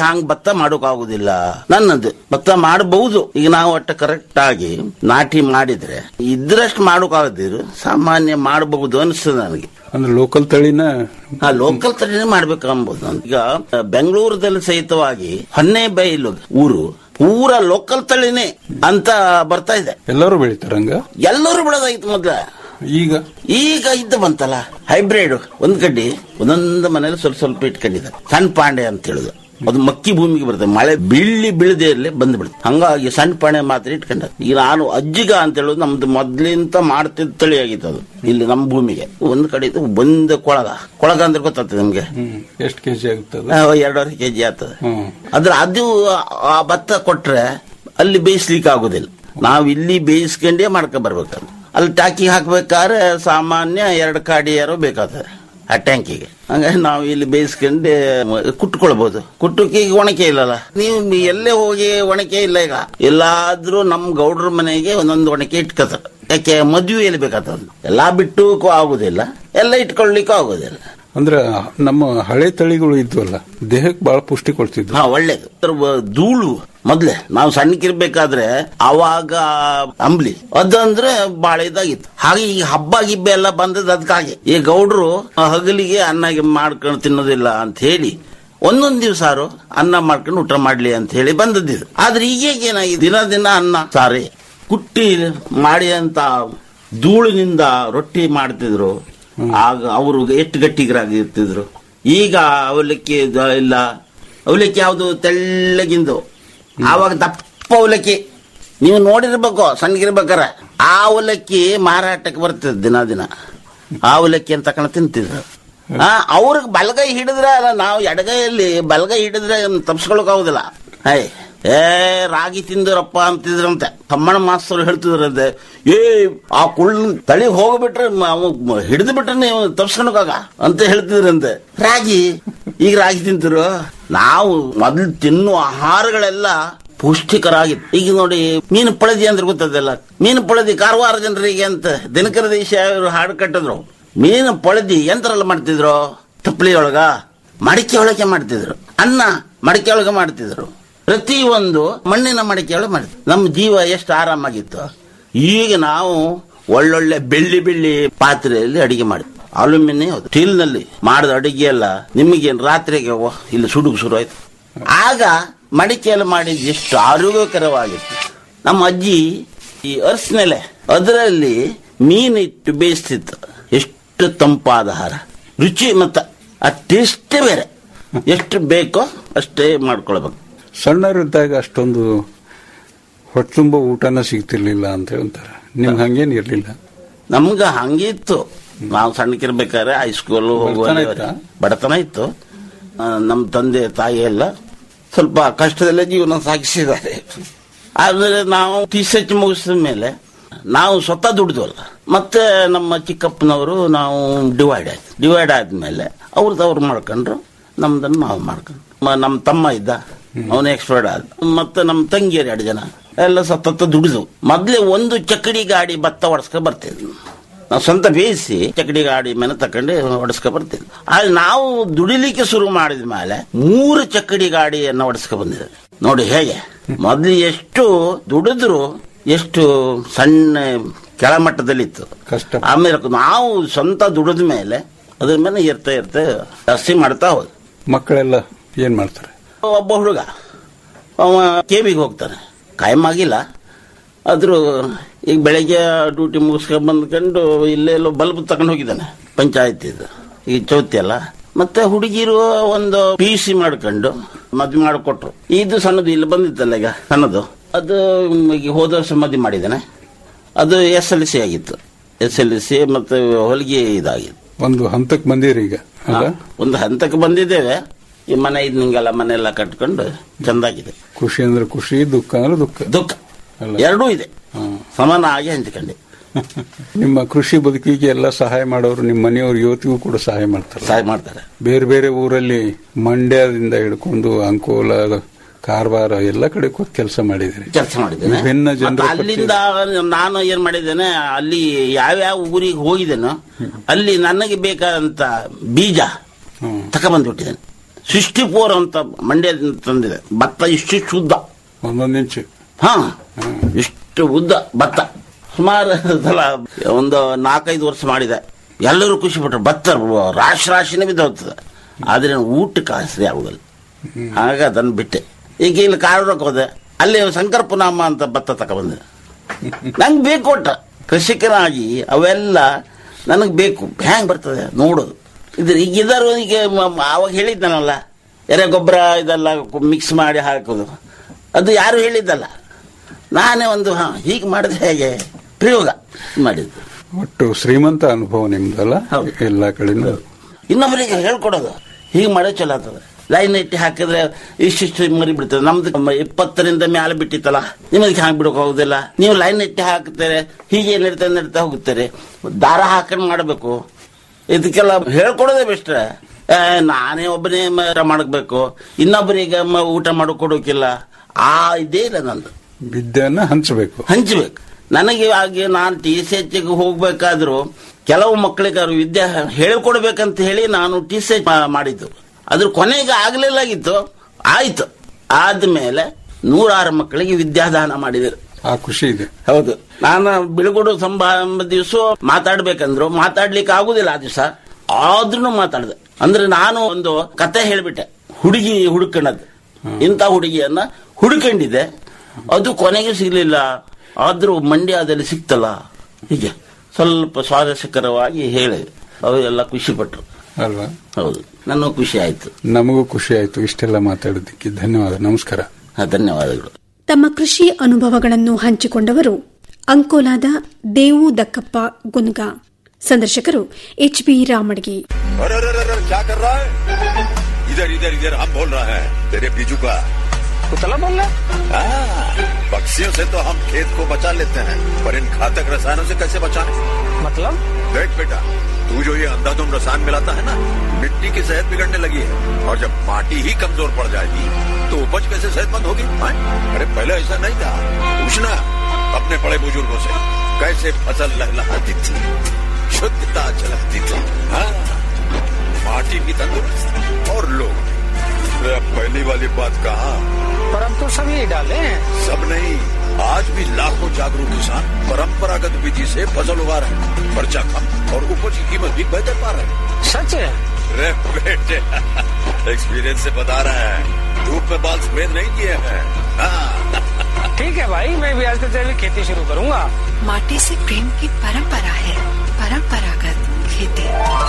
ಮಾಡೋಕ್ಕಾಗುದಿಲ್ಲ ನನ್ನದು ಭತ್ತ ಮಾಡಬಹುದು ಈಗ ನಾವು ಒಟ್ಟು ಕರೆಕ್ಟ್ ಆಗಿ ನಾಟಿ ಮಾಡಿದ್ರೆ ಇದ್ರಷ್ಟು ಮಾಡೋಕ್ಕಾಗದಿರು ಸಾಮಾನ್ಯ ಮಾಡಬಹುದು ಅನಿಸ್ತದೆ ನನಗೆ ಅಂದ್ರೆ ಲೋಕಲ್ ತಳಿನ ಆ ಲೋಕಲ್ ತಳಿನೇ ಮಾಡ್ಬೇಕು ಅಂಬೋದು ನಾನು. ಈಗ ಬೆಂಗಳೂರದಲ್ಲಿ ಸಹಿತವಾಗಿ ಹೊನ್ನೆ ಬೈಲು ಊರು ಪೂರ ಲೋಕಲ್ ತಳಿನೇ ಅಂತ ಬರ್ತಾ ಇದೆ ಎಲ್ಲರೂ ಬೆಳಿತಾರಂಗ ಎಲ್ಲರೂ ಬೆಳೆದಾಗಿತ್ತು ಮೊದ್ಲ ಈಗ ಈಗ ಇದ್ದ ಬಂತಲ್ಲ ಹೈಬ್ರಿಡ್ ಒಂದ್ ಕಡ್ಡಿ ಒಂದೊಂದು ಮನೇಲಿ ಸ್ವಲ್ಪ ಸ್ವಲ್ಪ ಇಟ್ಕೊಂಡಿದ್ದಾರೆ ಸಣ್ಣ ಪಾಂಡೆ ಅಂತ ಹೇಳುದು ಅದು ಮಕ್ಕಿ ಭೂಮಿಗೆ ಬರ್ತದೆ ಮಳೆ ಬೀಳಿ ಬೀಳದೆ ಇರಲಿ ಬಂದ್ ಬಿಡುತ್ತೆ ಹಂಗಾಗಿ ಸಣ್ಣ ಪಾಂಡೆ ಮಾತ್ರ ಇಟ್ಕೊಂಡ ಈಗ ನಾನು ಅಜ್ಜಿಗ ಅಂತ ಹೇಳೋದು ನಮ್ದು ಮೊದ್ಲಿಂತ ಮಾಡ್ತಿದ್ದ ತಳಿ ಆಗಿತ್ತು ಅದು ಇಲ್ಲಿ ನಮ್ಮ ಭೂಮಿಗೆ ಒಂದ್ ಕಡೆ ಇದು ಬಂದ ಕೊಳಗ ಕೊಳಗ ಅಂದ್ರೆ ಗೊತ್ತಾಗ್ತದೆ ನಿಮ್ಗೆ ಹ್ಮ್ ಎಷ್ಟು ಕೆಜಿ ಆಗುತ್ತದೆ ಆ, ಎರಡೂವರೆ ಕೆಜಿ ಆಗ್ತದೆ ಹ್ಮ್ ಆದ್ರೆ ಅದು ಆ ಭತ್ತ ಕೊಟ್ರೆ ಅಲ್ಲಿ ಬೇಯಿಸ್ಲಿಕ್ಕೆ ಆಗುದಿಲ್ಲ ನಾವು ಇಲ್ಲಿ ಬೇಯಿಸ್ಕೊಂಡೇ ಮಾಡ್ಕೊಂಡ್ ಬರ್ಬೇಕು ಅಲ್ಲಿ ಟಾಕಿ ಹಾಕ್ಬೇಕಾದ್ರೆ ಸಾಮಾನ್ಯ ಎರಡು ಕಾಡಿಯಾರು ಬೇಕಾಗ್ತದೆ ಆ ಟ್ಯಾಂಕಿಗೆ ಹಂಗಾಗಿ ನಾವು ಇಲ್ಲಿ ಬೇಯಿಸ್ಕೊಂಡೆ ಕುಟ್ಕೊಳ್ಬಹುದು ಕುಟ್ಟಕ್ಕೆ ಈಗ ಒಣಕೆ ಇಲ್ಲಲ್ಲ ನೀವು ಎಲ್ಲೇ ಹೋಗಿ ಒಣಕೆ ಇಲ್ಲ ಈಗ ಎಲ್ಲಾದ್ರೂ ನಮ್ ಗೌಡ್ರ ಮನೆಗೆ ಒಂದೊಂದು ಒಣಕೆ ಇಟ್ಕೋತಾರೆ ಯಾಕೆ ಮದುವೆಯಲ್ಲಿ ಬೇಕಾಗ್ತದೆ ಎಲ್ಲಾ ಬಿಟ್ಟು ಆಗುದಿಲ್ಲ ಎಲ್ಲ ಇಟ್ಕೊಳ್ಳಿಕ್ಕೂ ಆಗುದಿಲ್ಲ ಅಂದ್ರೆ ನಮ್ಮ ಹಳೆ ತಳಿಗಳು ಇದ್ವಲ್ಲ ದೇಹಕ್ಕೆ ಬಹಳ ಪುಷ್ಟಿ ಕೊಡ್ತಿದ್ವು ಹಾ ಒಳ್ಳೇದು ಅದ್ರ ವ- ಧೂಳು ಮೊದ್ಲೆ ನಾವು ಸಣ್ಣಕ್ಕಿರ್ಬೇಕಾದ್ರೆ ಅವಾಗ ಅಂಬ್ಲಿ ಅದಂದ್ರೆ ಬಾಳ ಇದಾಗಿತ್ತು ಹಾಗೆ ಈ ಹಬ್ಬ ಗಿಬ್ಬ ಎಲ್ಲ ಬಂದದ್ದು ಅದಕ್ಕಾಗಿ ಈ ಗೌಡ್ರು ಆ ಹಗಲಿಗೆ ಅನ್ನ ಮಾಡ್ಕೊಂಡು ತಿನ್ನೋದಿಲ್ಲ ಅಂತ ಹೇಳಿ ಒಂದೊಂದ್ ದಿವಸ ಅನ್ನ ಮಾಡ್ಕೊಂಡು ಊಟ ಮಾಡ್ಲಿ ಅಂತ ಹೇಳಿ ಬಂದದ್ದು ಆದ್ರೆ ಈಗೀಗ ಏನಾಗಿದೆ ದಿನ ದಿನ ಅನ್ನ ಸಾರಿ ಕುಟ್ಟಿ ಮಾಡಿ ಅಂತ ಧೂಳಿನಿಂದ ರೊಟ್ಟಿ ಮಾಡ್ತಿದ್ರು ಆಗ ಅವರು ಎಷ್ಟು ಗಟ್ಟಿಗರಾಗಿರ್ತಿದ್ರು ಈಗ ಅವಲಕ್ಕಿ ದ- ಇಲ್ಲ ಅವಲಕ್ಕಿ ಯಾವುದು ತೆಳ್ಳಗಿಂದು ಆವಾಗ ದಪ್ಪ ಅವಲಕ್ಕಿ ನೀವು ನೋಡಿರ್ಬೇಕು ಸಣ್ಣಗಿರ್ಬೇಕಾರ ಆ ಅವಲಕ್ಕಿ ಮಾರಾಟಕ್ಕೆ ಬರ್ತದೆ ದಿನ ದಿನ ಆ ಅವಲಕ್ಕಿ ಅಂತ ತಕೊಂಡು ತಿಂತಿದ್ರು ಆ ಅವ್ರಿಗೆ ಬಲಗೈ ಹಿಡಿದ್ರೆ ಅಲ್ಲ ನಾವು ಎಡಗೈಯಲ್ಲಿ ಬಲಗೈ ಹಿಡಿದ್ರೆ ತಪ್ಸ್ಕೊಳಕ್ ಆಗುದಿಲ್ಲ ಹೈ ಏ ರಾಗಿ ತಿಂದಿರಪ್ಪ ಅಂತಿದ್ರಂತೆ ತಮ್ಮಣ್ಣ ಮಾಸ್ತರು ಹೇಳ್ತಿದ್ರಂತೆ ಏ ಆ ಕುಳ್ ತಳಿ ಹೋಗ್ಬಿಟ್ರೆ ಹಿಡಿದು ಬಿಟ್ರೆ ನೀವು ತಪ್ಸ್ಕೊಳಕಾಗ ಅಂತ ಹೇಳ್ತಿದ್ರಂತೆ ರಾಗಿ ಈಗ ರಾಗಿ ತಿಂತಿರು ನಾವು ಮೊದಲು ತಿನ್ನುವ ಆಹಾರಗಳೆಲ್ಲ ಪೌಷ್ಟಿಕರಾಗಿತ್ತು ಈಗ ನೋಡಿ ಮೀನು ಪಳದಿ ಅಂದ್ರೆ ಗೊತ್ತದಲ್ಲ ಮೀನು ಪಳದಿ ಕಾರವಾರ ಜನರಿಗೆ ಅಂತ ದಿನಕರ ದೇಶ ಅವರು ಹಾಡು ಕಟ್ಟಿದ್ರು ಮೀನು ಪಳದಿ ಎಂತರೆಲ್ಲ ಮಾಡ್ತಿದ್ರು ತಪ್ಪಲಿ ಒಳಗ ಮಡಿಕೆ ಒಳಗೆ ಮಾಡ್ತಿದ್ರು ಅನ್ನ ಮಡಿಕೆ ಒಳಗೆ ಮಾಡ್ತಿದ್ರು ಪ್ರತಿ ಒಂದು ಮಣ್ಣಿನ ಮಡಿಕೆ ಒಳಗೆ ಮಾಡ್ತಿದ್ರು ನಮ್ಮ ಜೀವ ಎಷ್ಟು ಆರಾಮಾಗಿತ್ತು ಈಗ ನಾವು ಒಳ್ಳೊಳ್ಳೆ ಬೆಳ್ಳಿ ಬೆಳ್ಳಿ ಪಾತ್ರೆಯಲ್ಲಿ ಅಡಿಗೆ ಮಾಡಿದ್ವಿ ಅಲ್ಯೂಮಿನಿಯಂ ಸ್ಟೀಲ್ ನಲ್ಲಿ ಮಾಡಿದ ಅಡಿಗೆ ಎಲ್ಲ ನಿಮಗೇನು ರಾತ್ರಿಗೆ ಓ, ಇಲ್ಲಿ ಸುಡುಗು ಶುರು ಆಯ್ತು ಆಗ ಮಡಿಕೆಯಲ್ಲಿ ಮಾಡಿದ ಎಷ್ಟು ಆರೋಗ್ಯಕರವಾಗಿತ್ತು ನಮ್ಮ ಅಜ್ಜಿ ಈ ಅರ್ಸ್ನೆಲೆ ಅದರಲ್ಲಿ ಮೀನು ಇಟ್ಟು ಬೇಯಿಸ್ತಿತ್ತು ಎಷ್ಟು ತಂಪಾದ ಆಹಾರ ರುಚಿ ಮತ್ತ ಆ ಟೇಸ್ಟೇ ಬೇರೆ ಎಷ್ಟು ಬೇಕೋ ಅಷ್ಟೇ ಮಾಡ್ಕೊಳ್ಬೇಕು ಸಣ್ಣರಿದ್ದಾಗ ಅಷ್ಟೊಂದು ಹೊಟ್ಟೆ ತುಂಬ ಊಟನ ಸಿಗ್ತಿರ್ಲಿಲ್ಲ ಅಂತ ಹೇಳ್ತಾರೆ ನಿಮ್ಗೆ ಹಂಗೇನ್ ಇರ್ಲಿಲ್ಲ ನಮ್ಗ ಹಂಗೆ ಇತ್ತು ನಾವು ಸಣ್ಣಕ್ಕಿರ್ಬೇಕಾದ್ರೆ ಹೈಸ್ಕೂಲ್ ಬಡತನ ಇತ್ತಾ? ಬಡತನ ಇತ್ತು ಆ, ನಮ್ಮ ತಂದೆ ತಾಯಿ ಎಲ್ಲ ಸ್ವಲ್ಪ ಕಷ್ಟದಲ್ಲೇ ಜೀವನ ಸಾಗಿಸಿದ್ದಾರೆ ಆದ್ರೆ ನಾವು ಟಿ ಸಿ ಎಚ್ ಮುಗಿಸಿದ ಮೇಲೆ ನಾವು ಸ್ವತಃ ದುಡಿದ್ವಲ್ಲ ಮತ್ತೆ ನಮ್ಮ ಚಿಕ್ಕಪ್ಪನವರು ನಾವು ಡಿವೈಡ್ ಆಯ್ತು ಡಿವೈಡ್ ಆದ್ಮೇಲೆ ಅವ್ರದ್ದು ಅವ್ರು ಮಾಡ್ಕೊಂಡ್ರು ನಮ್ದನ್ನು ನಾವು ಮಾಡ್ಕೊಂಡ್ರು ಮ- ನಮ್ಮ ತಮ್ಮ ಇದ್ದ ಅವನು ಎಕ್ಸ್ಪರ್ಟ್ ಆದ ಮತ್ತೆ ನಮ್ಮ ತಂಗಿಯರು ಎರಡು ಜನ ಎಲ್ಲ ಸತತ ದುಡಿದು ಮೊದ್ಲೇ ಒಂದು ಚಕ್ಕಡಿ ಗಾಡಿ ಭತ್ತ ಹೊಡ್ಸ್ಕೊ ಬರ್ತಿದ್ವಿ ನಾವು ಸ್ವಂತ ಬೇಯಿಸಿ ಚಕ್ಕಡಿ ಗಾಡಿ ಮೇಲೆ ತಕೊಂಡು ಹೊಡ್ಸ್ಕೊ ಬರ್ತಿದ್ವಿ ಆದ್ರೆ ನಾವು ದುಡಿಲಿಕ್ಕೆ ಶುರು ಮಾಡಿದ ಮೇಲೆ ಮೂರು ಚಕ್ಕಡಿ ಗಾಡಿಯನ್ನ ಹೊಡ್ಸ್ಕೊ ಬಂದಿದ್ದಾರೆ ನೋಡಿ ಹೇಗೆ ಮೊದ್ಲು ಎಷ್ಟು ದುಡಿದ್ರು ಎಷ್ಟು ಸಣ್ಣ ಕೆಳಮಟ್ಟದಲ್ಲಿತ್ತು ಕಷ್ಟ ಆಮೇಲೆ ನಾವು ಸ್ವಂತ ದುಡಿದ ಮೇಲೆ ಅದ್ರ ಮೇಲೆ ಇರ್ತಾ ಇರ್ತಾ ಜಾಸ್ತಿ ಮಾಡ್ತಾ ಹೋದ್ ಮಕ್ಕಳೆಲ್ಲ ಏನ್ ಮಾಡ್ತಾರೆ ಒಬ್ಬ ಹುಡುಗ ಅವ ಕೇಬಿಗೆ ಹೋಗ್ತಾನೆ ಕಾಯಂ ಆಗಿಲ್ಲ ಆದ್ರೂ ಈಗ ಬೆಳಗ್ಗೆ ಡ್ಯೂಟಿ ಮುಗಿಸ್ಕೊಂಡ್ ಬಂದ್ಕೊಂಡು ಇಲ್ಲೆಲ್ಲೋ ಬಲ್ಬ್ ತಗೊಂಡು ಹೋಗಿದ್ದಾನೆ ಪಂಚಾಯತ್ ಇದು ಈಗ ಚೌತಿ ಅಲ್ಲ ಮತ್ತೆ ಹುಡುಗಿರು ಒಂದು ಪಿ ಸಿ ಮಾಡ್ಕೊಂಡು ಮದ್ವೆ ಮಾಡಿಕೊಟ್ರು ಇದು ಸಣ್ಣದು ಇಲ್ಲಿ ಬಂದಿತ್ತಲ್ಲ ಈಗ ಸಣ್ಣದು ಅದು ಈಗ ಹೋದ ವರ್ಷ ಮದ್ವೆ ಮಾಡಿದ್ದಾನೆ ಅದು ಎಸ್ ಎಲ್ ಸಿ ಆಗಿತ್ತು ಎಸ್ ಎಲ್ ಸಿ ಮತ್ತೆ ಹೊಲಿಗೆ ಇದಾಗಿತ್ತು ಒಂದು ಹಂತಕ್ಕೆ ಬಂದಿರಿ ಈಗ ಅಲ್ಲ ಒಂದು ಹಂತಕ್ಕೆ ಬಂದಿದ್ದೇವೆ ಈ ಮನೆ ಇದ್ ನಿಂಗೆಲ್ಲ ಮನೆ ಎಲ್ಲ ಕಟ್ಕೊಂಡು ಚಂದಾಗಿದೆ ಖುಷಿ ಅಂದ್ರೆ ಖುಷಿ ದುಃಖ ಅಂದ್ರೆ ದುಃಖ ದುಃಖ ಅಲ್ಲ. ಎರಡೂ ಇದೆ ಹ್ಮ್. ಸಮಾನ ಆಗಿ ಹಂಚ್ಕೊಂಡೆ ನಿಮ್ಮ ಕೃಷಿ ಬದುಕಿಗೆ ಎಲ್ಲ ಸಹಾಯ ಮಾಡೋರು ನಿಮ್ಮ ಮನೆಯವ್ರ ಇವತ್ತಿಗೂ ಕೂಡ ಸಹಾಯ ಮಾಡ್ತಾರೆ ಸಹಾಯ ಮಾಡ್ತಾರೆ ಬೇರೆ ಬೇರೆ ಊರಲ್ಲಿ ಮಂಡ್ಯದಿಂದ ಹಿಡ್ಕೊಂಡು ಅಂಕೋಲ ಕಾರವಾರ ಎಲ್ಲ ಕಡೆ ಕೂತ್ ಕೆಲಸ ಮಾಡಿದಿರಿ ಕೆಲಸ ಮಾಡಿದ್ದೇನೆ ವಿಭಿನ್ನ ಜನರ ಮತ್ತೆ ಅಲ್ಲಿಂದ ನಾನು ಏನ್ ಮಾಡಿದ್ದೇನೆ ಅಲ್ಲಿ ಯಾವ್ಯಾವ ಊರಿಗೆ ಹೋಗಿದ್ದೇನೋ ಅಲ್ಲಿ ನನಗೆ ಬೇಕಾದಂತ ಬೀಜ ಹ್ಮ್. ತಕೊಂಡ್ಬಿಟ್ಟಿದ್ದೇನೆ ಸಿಕ್ಸ್ಟಿ ಫೋರ್ ಅಂತ ಮಂಡ್ಯದಿಂದ ತಂದಿದೆ ಭತ್ತ ಇಷ್ಟಿಷ್ಟು ಉದ್ದ ಒಂದೊಂದು ಇಂಚು ಹಾ ಇಷ್ಟು ಉದ್ದ ಭತ್ತ ಸುಮಾರು ಸಲ ಒಂದು ನಾಲ್ಕೈದು ವರ್ಷ ಮಾಡಿದೆ ಎಲ್ಲರೂ ಖುಷಿ ಪಟ್ಟರು ಭತ್ತ ರಾಶಿ ರಾಶಿನೇ ಬಿದ್ದು ಹೋಗ್ತದೆ ಆದ್ರೆ ಊಟಕ್ಕೆ ಆಸರೆ ಆಗುದಿಲ್ಲ ಆಗ ಅದನ್ನು ಬಿಟ್ಟೆ ಈಗ ಇಲ್ಲಿ ಕಾರವಾರಕ್ಕೆ ಹೋದೆ ಅಲ್ಲಿ ಶಂಕರಪುನಾಮ ಅಂತ ಭತ್ತ ತಗೊಬಂದೆ ನಂಗೆ ಬೇಕು ಒಟ್ಟ ಕೃಷಿಕನಾಗಿ ಅವೆಲ್ಲ ನನಗೆ ಬೇಕು ಹ್ಯಾಂಗ್ ಬರ್ತದೆ ನೋಡೋದು ಇದ್ರ ಈಗ ಇದರ ಈಗ ಮ- ಮ- ಅವಾಗ ಹೇಳಿದ್ದಾನಲ್ಲ ಎರೆ ಗೊಬ್ಬರ ಇದೆಲ್ಲ ಮಿಕ್ಸ್ ಮಾಡಿ ಹಾಕೋದು ಅದು ಯಾರು ಹೇಳಿದ್ದಲ್ಲ ನಾನೇ ಒಂದು ಹಾ ಹೀಗೆ ಮಾಡಿದ್ರೆ ಹೇಗೆ ಪ್ರಯೋಗ ಮಾಡಿದ್ದು ಒಟ್ಟು ಶ್ರೀಮಂತ ಅನುಭವ ನಿಮ್ದಲ್ಲ ಹೌದು. ಎಲ್ಲ ಕಡೆನೂ ಇನ್ನೊಬ್ಬರಿಗೆ ಹೇಳ್ಕೊಡೋದು ಹೀಗೆ ಮಾಡೋ ಚಲೋ ಆಗ್ತದೆ ಲೈನ್ ಇಟ್ಟು ಹಾಕಿದ್ರೆ ಇಷ್ಟಿಷ್ಟು ಮರಿ ಬಿಡ್ತದೆ ನಮ್ದು ಮ- ಇಪ್ಪತ್ತರಿಂದ ಮ್ಯಾಲೆ ಬಿಟ್ಟಿತ್ತಲ್ಲ ನಿಮಗೆ ಹಾಕಿ ಬಿಡೋಕೆ ಹೋಗುದಿಲ್ಲ ನೀವು ಲೈನ್ ಇಟ್ಟು ಹಾಕ್ತಾರೆ ಹೀಗೆ ನಡೀತಾ ನಡೀತಾ ಹೋಗ್ತಾರೆ ದಾರ ಹಾಕೊಂಡು ಮಾಡಬೇಕು ಇದಕ್ಕೆಲ್ಲ ಹೇಳ್ಕೊಡೋದೇ ಬೆಸ್ಟ್ ನಾನೇ ಒಬ್ಬನೇ ಮ- ಮಾಡಬೇಕು ಇನ್ನೊಬ್ಬರಿಗೆ ಮ- ಊಟ ಮಾಡಿ ಕೊಡೋಕಿಲ್ಲ ಆ ಇದೇ ಇಲ್ಲ ನಂದು ವಿದ್ಯೆಯನ್ನ ಹಂಚಬೇಕು ಹಂಚಬೇಕು ನನಗೆ ಹಾಗೆ ನಾನು ಟಿ ಸಿ ಎಚ್ಗೆ ಹೋಗ್ಬೇಕಾದ್ರು ಕೆಲವು ಮಕ್ಕಳಿಗೆ ಅವ್ರು ವಿದ್ಯೆ ಹೇಳ್ಕೊಡ್ಬೇಕಂತ ಹೇಳಿ ನಾನು ಟಿ ಸಿ ಎಚ್ ಮಾಡಿದ್ದು ಅದ್ರ ಕೊನೆಗೆ ಆಗ್ಲಿಲ್ಲಾಗಿತ್ತು ಆಯ್ತು ಆದ್ಮೇಲೆ ನೂರಾರು ಮಕ್ಕಳಿಗೆ ವಿದ್ಯಾದಾನ ಮಾಡಿದರು ಆ ಖುಷಿ ಇದೆ ಹೌದು ನಾನು ಬಿಳುಗೋಡು ಸಂಭ ದಿವಸ ಮಾತಾಡ್ಬೇಕಂದ್ರು ಮಾತಾಡ್ಲಿಕ್ಕೆ ಆಗುದಿಲ್ಲ ಆ ದಿವಸ ಆದ್ರೂ ಮಾತಾಡಿದೆ ಅಂದ್ರೆ ನಾನು ಒಂದು ಕತೆ ಹೇಳ್ಬಿಟ್ಟೆ ಹುಡುಗಿ ಹುಡುಕಣದು ಇಂಥ ಹುಡುಗಿಯನ್ನ ಹುಡುಕೊಂಡಿದ್ದೆ ಅದು ಕೊನೆಗೆ ಸಿಗ್ಲಿಲ್ಲ ಆದ್ರೂ ಮಂಡ್ಯದಲ್ಲಿ ಸಿಕ್ತಲ್ಲ ಹೀಗೆ ಸ್ವಲ್ಪ ಸ್ವಾರಸ್ಯಕರವಾಗಿ ಹೇಳಿ ಅವರೆಲ್ಲ ಖುಷಿ ಪಟ್ರು ಅಲ್ವಾ ಹೌದು ನನಗೂ ಖುಷಿ ಆಯ್ತು ನಮಗೂ ಖುಷಿ ಆಯ್ತು ಇಷ್ಟೆಲ್ಲ ಮಾತಾಡೋದಕ್ಕೆ ಧನ್ಯವಾದ ನಮಸ್ಕಾರ ಹಾ, ಧನ್ಯವಾದಗಳು ತಮ್ಮ ಕೃಷಿ ಅನುಭವಗಳನ್ನು ಹಂಚಿಕೊಂಡವರು ಅಂಕೋಲಾದ ದೇವು ದಕ್ಕಪ್ಪ ಗುನ್ಗಾ ಸಂದರ್ಶಕರು ಎಚ್ ಬಿ ರಾಮಡ್ಗಿ अरे अरे अरे अरे, क्या कर रहा है इधर इधर इधर हम बोल रहे हैं तेरे बीजू का कुतला बोल रहा हाँ, पक्षियों से तो हम खेत को बचा लेते हैं पर इन घातक रसायनों से कैसे बचाएं? मतलब देख बेटा तू जो ये अंधाधुंध रसायन मिलाता है ना मिट्टी की सेहत बिगड़ने लगी है और जब माटी ही कमजोर पड़ जाएगी तो उपज कैसे सेहतमंद होगी हाँ? अरे पहले ऐसा नहीं था पूछना अपने बड़े बुजुर्गों से कैसे फसल लहलहाती थी शुद्धता झलकती थी हाँ माटी भी तंदुरुस्त और लोग भी। अरे अब पहली वाली बात कहा पर हम तो सब यही डाले हैं सब नहीं आज भी लाखों जागरूक किसान परंपरागत विधि से फसल उगा रहे हैं खर्चा कम और उपज की कीमत भी बेहतर पा रहे हैं सच है अरे बेटे एक्सपीरियंस से बता रहे हैं धूप में बाल सफेद नहीं किए हैं हाँ, ठीक है भाई मैं भी आज से जैविक खेती शुरू करूंगा माटी से प्रेम की परंपरा है परंपरागत खेती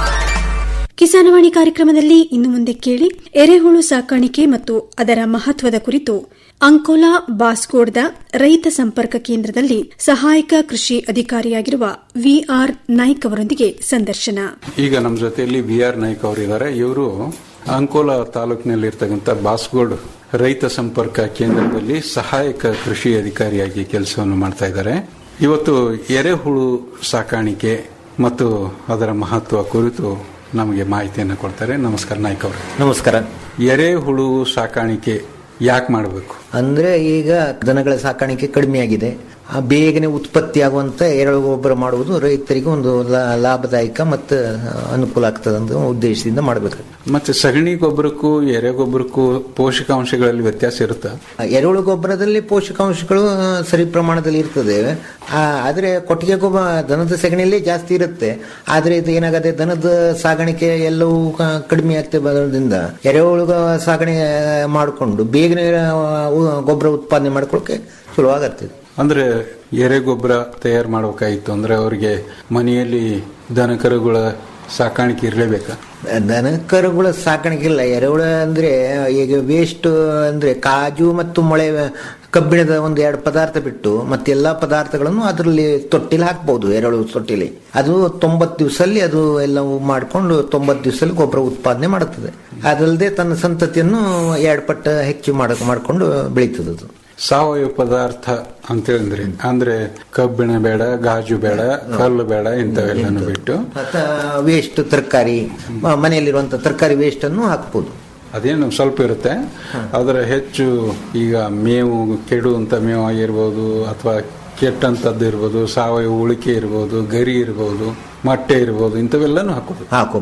ಕಿಸಾನವಾಣಿ ಕಾರ್ಯಕ್ರಮದಲ್ಲಿ ಇನ್ನು ಮುಂದೆ ಕೇಳಿ ಎರೆಹುಳು ಸಾಕಾಣಿಕೆ ಮತ್ತು ಅದರ ಮಹತ್ವದ ಕುರಿತು ಅಂಕೋಲಾ ಬಾಸ್ಕೋಡ್ದ ರೈತ ಸಂಪರ್ಕ ಕೇಂದ್ರದಲ್ಲಿ ಸಹಾಯಕ ಕೃಷಿ ಅಧಿಕಾರಿಯಾಗಿರುವ ವಿಆರ್ ನಾಯ್ಕ್ ಅವರೊಂದಿಗೆ ಸಂದರ್ಶನ ಈಗ ನಮ್ಮ ಜೊತೆಯಲ್ಲಿ ವಿ ಆರ್ ನಾಯ್ಕ ಅವರಿದ್ದಾರೆ ಇವರು ಅಂಕೋಲಾ ತಾಲೂಕಿನಲ್ಲಿ ಇರ್ತಕ್ಕಂಥ ಬಾಸ್ಗೋಡ್ ರೈತ ಸಂಪರ್ಕ ಕೇಂದ್ರದಲ್ಲಿ ಸಹಾಯಕ ಕೃಷಿ ಅಧಿಕಾರಿಯಾಗಿ ಕೆಲಸವನ್ನು ಮಾಡ್ತಾ ಇದ್ದಾರೆ ಇವತ್ತು ಎರೆಹುಳು ಸಾಕಾಣಿಕೆ ಮತ್ತು ಅದರ ಮಹತ್ವ ಕುರಿತು ನಮಗೆ ಮಾಹಿತಿಯನ್ನು ಕೊಡ್ತಾರೆ ನಮಸ್ಕಾರ ನಾಯ್ಕ ಅವರು ನಮಸ್ಕಾರ ಎರೆಹುಳು ಸಾಕಾಣಿಕೆ ಯಾಕೆ ಮಾಡಬೇಕು ಅಂದ್ರೆ ಈಗ ದನಗಳ ಸಾಕಾಣಿಕೆ ಕಡಿಮೆ ಆಗಿದೆ ಆ ಬೇಗನೆ ಉತ್ಪತ್ತಿ ಆಗುವಂತ ಎರೆಹುಳು ಗೊಬ್ಬರ ಮಾಡುವುದು ರೈತರಿಗೆ ಒಂದು ಲಾ- ಲಾಭದಾಯಕ ಮತ್ತು ಅನುಕೂಲ ಆಗ್ತದೆ ಅಂತ ಉದ್ದೇಶದಿಂದ ಮಾಡಬೇಕು ಮತ್ತೆ ಸಗಣಿ ಗೊಬ್ಬರಕ್ಕೂ ಎರೆ ಗೊಬ್ಬರಕ್ಕೂ ಪೋಷಕಾಂಶಗಳಲ್ಲಿ ವ್ಯತ್ಯಾಸ ಇರುತ್ತಾ ಎರೆಹುಳು ಗೊಬ್ಬರದಲ್ಲಿ ಪೋಷಕಾಂಶಗಳು ಆ, ಸರಿ ಪ್ರಮಾಣದಲ್ಲಿ ಇರ್ತದೆ ಆ, ಆದ್ರೆ ಕೊಟ್ಟಿಗೆ ಗೊಬ್ಬರ ದನದ ಸಗಣಿಯಲ್ಲಿ ಜಾಸ್ತಿ ಇರುತ್ತೆ ಆದ್ರೆ ಇದು ಏನಾಗತ್ತೆ ದನದ ಸಾಗಾಣಿಕೆ ಎಲ್ಲವೂ ಕ- ಕಡಿಮೆ ಆಗ್ತಾ ಬರೋದ್ರಿಂದ ಎರೆಹುಳು ಸಾಗಣೆ ಮಾಡಿಕೊಂಡು ಬೇಗನೆ ಆ, ಉ- ಗೊಬ್ಬರ ಉತ್ಪಾದನೆ ಮಾಡ್ಕೊಳ್ಳೋಕೆ ಸುಲಭವಾಗತ್ತೆ ಇದು. ಅಂದ್ರೆ ಎರೆ ಗೊಬ್ಬರ ತಯಾರು ಮಾಡಬೇಕಾಗಿತ್ತು ಅಂದ್ರೆ ಅವರಿಗೆ ಮನೆಯಲ್ಲಿ ದನ ಕರುಗಳ ಸಾಕಾಣಿಕೆ ಇರಲೇಬೇಕಾ ದನ ಕರುಗಳ ಸಾಕಾಣಿಕೆ ಇಲ್ಲ ಎರೆಹುಳ ಅಂದ್ರೆ ಈಗ ವೇಸ್ಟ್ ಅಂದ್ರೆ ಕಾಜು ಮತ್ತು ಮೊಳೆ ಕಬ್ಬಿಣದ ಒಂದು ಎರಡು ಪದಾರ್ಥ ಬಿಟ್ಟು ಮತ್ತೆಲ್ಲಾ ಪದಾರ್ಥಗಳನ್ನು ಅದರಲ್ಲಿ ತೊಟ್ಟಿಲಿ ಹಾಕ್ಬಹುದು ಎರೆಹುಳು ತೊಟ್ಟಿಲಿ ಅದು ತೊಂಬತ್ತು ದಿವಸಲ್ಲಿ ಅದು ಎಲ್ಲವೂ ಮಾಡಿಕೊಂಡು ತೊಂಬತ್ತು ದಿವಸದಲ್ಲಿ ಗೊಬ್ಬರ ಉತ್ಪಾದನೆ ಮಾಡುತ್ತದೆ ಅದಲ್ಲದೆ ತನ್ನ ಸಂತತಿಯನ್ನು ಎರಡು ಪಟ್ಟ ಹೆಚ್ಚು ಮಾಡ ಮಾಡಿಕೊಂಡು ಬೆಳೀತದೆ ಅದು ಸಾವಯವ ಪದಾರ್ಥ ಅಂತ ಹೇಳಿದ್ರಿ ಅಂದ್ರೆ ಕಬ್ಬಿಣ ಬೇಡ ಗಾಜು ಬೇಡ ಕಲ್ಲು ಬೇಡ ಇಂಥವೆಲ್ಲನೂ ಬಿಟ್ಟು ವೇಸ್ಟ್ ತರಕಾರಿ ಮನೆಯಲ್ಲಿರುವಂತ ತರಕಾರಿ ವೇಸ್ಟ್ ಅನ್ನು ಹಾಕ್ಬೋದು ಅದೇನು ಸ್ವಲ್ಪ ಇರುತ್ತೆ ಅದರ ಹೆಚ್ಚು ಈಗ ಮೇವು ಕೆಡುವಂತ ಮೇವು ಆಗಿರ್ಬೋದು ಅಥವಾ ಕೆಟ್ಟಂತದ್ದು ಇರ್ಬೋದು ಸಾವಯವ ಉಳಿಕೆ ಇರ್ಬೋದು ಗರಿ ಇರ್ಬೋದು ಮೊಟ್ಟೆ ಇರ್ಬೋದು ಇಂಥವೆಲ್ಲನೂ ಹಾಕೋದು ಹಾಕೋಬಹುದು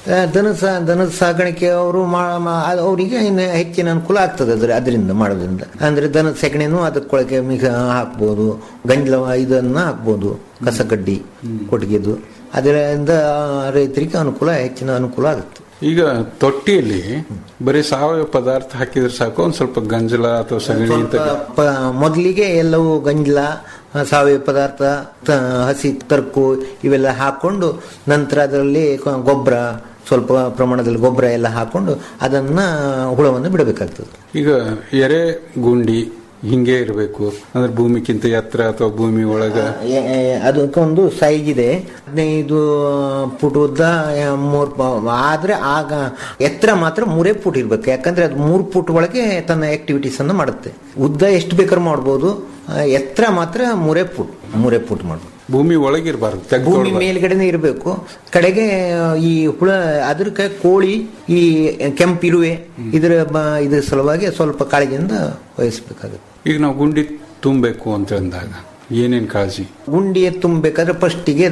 ಆ, ದನ ಸಾ- ದನದ ಸಾಕಾಣಿಕೆ ಅವರು ಅವರಿಗೆ ಇನ್ನು ಹೆಚ್ಚಿನ ಅನುಕೂಲ ಆಗ್ತದೆ ಅದ್ರ ಅದರಿಂದ ಮಾಡೋದ್ರಿಂದ ಅಂದ್ರೆ ದನದ ಸೆಗಣಿನೂ ಅದಕ್ಕೊಳಗೆ ಮಿಗ ಹಾಕ್ಬೋದು ಗಂಜಲ ಇದನ್ನ ಹಾಕ್ಬೋದು ಕಸಕಡ್ಡಿ ಕೊಟ್ಟಿಗೆದು ಅದರಿಂದ ರೈತರಿಗೆ ಅನುಕೂಲ ಹೆಚ್ಚಿನ ಅನುಕೂಲ ಆಗುತ್ತೆ ಈಗ ತೊಟ್ಟಿಯಲ್ಲಿ ಬರೀ ಸಾವಯವ ಪದಾರ್ಥ ಹಾಕಿದ್ರೆ ಸಾಕು ಒಂದ್ ಸ್ವಲ್ಪ ಗಂಜಲ ಅಥವಾ ಸಗಣಿ ಅಂತ ಸ್ವಲ್ಪ ಪ- ಮೊದಲಿಗೆ ಎಲ್ಲವೂ ಗಂಜಲ ಆ, ಸಾವಯವ ಪದಾರ್ಥ ತ- ಹಸಿ ತರ್ಕು ಇವೆಲ್ಲ ಹಾಕೊಂಡು ನಂತರ ಅದರಲ್ಲಿ ಕ- ಗೊಬ್ಬರ ಸ್ವಲ್ಪ ಪ್ರಮಾಣದಲ್ಲಿ ಗೊಬ್ಬರ ಎಲ್ಲ ಹಾಕೊಂಡು ಅದನ್ನ ಹುಳವನ್ನು ಬಿಡಬೇಕಾಗ್ತದೆ ಈಗ ಎರೆ ಗುಂಡಿ ಹಿಂಗೆ ಇರಬೇಕು ಅಂದ್ರೆ ಭೂಮಿಗಿಂತ ಎತ್ತರ ಅಥವಾ ಭೂಮಿ ಒಳಗ ಎ- ಎ- ಅದಕ್ಕೊಂದು ಸೈಜ್ ಇದೆ ಹದಿನೈದು ಫುಟ್ ಉದ್ದ ಎ- ಮೂರ್ ಪ- ಆದ್ರೆ ಆಗ ಎತ್ತರ ಮಾತ್ರ ಮೂರೇ ಫುಟ್ ಇರ್ಬೇಕು ಯಾಕಂದ್ರೆ ಅದು ಮೂರು ಫುಟ್ ಒಳಗೆ ತನ್ನ ಆಕ್ಟಿವಿಟೀಸ್ ಅನ್ನು ಮಾಡುತ್ತೆ ಉದ್ದ ಎಷ್ಟು ಬೇಕಾದ್ರೂ ಮಾಡ್ಬೋದು ಆ, ಎತ್ತರ ಮಾತ್ರ ಮೂರೇ ಫುಟ್ ಮೂರೇ ಫುಟ್ ಮಾಡ್ಬೋದು ಭೂಮಿ ಒಳಗಿರಬಾರ್ದು ಭೂಮಿ ಮೇಲ್ಗಡೆನೆ ಇರಬೇಕು ಕಡೆಗೆ ಈ ಹುಳ ಅದ್ರ ಕ- ಕೋಳಿ ಈ ಕೆಂಪಿರುವೆ ಇದರ ಬ- ಇದ್ರ ಸಲುವಾಗಿ ಸ್ವಲ್ಪ ಕಾಳಜಿಯಿಂದ ವಹಿಸ್ಬೇಕಾಗುತ್ತೆ ಈಗ ನಾವು ಗುಂಡಿ ತುಂಬಬೇಕು ಅಂತ ಅಂದಾಗ ಏನೇನ್ ಕಾಳಜಿ ಗುಂಡಿ ತುಂಬಬೇಕಾದ್ರೆ ಫಸ್ಟಿಗೆ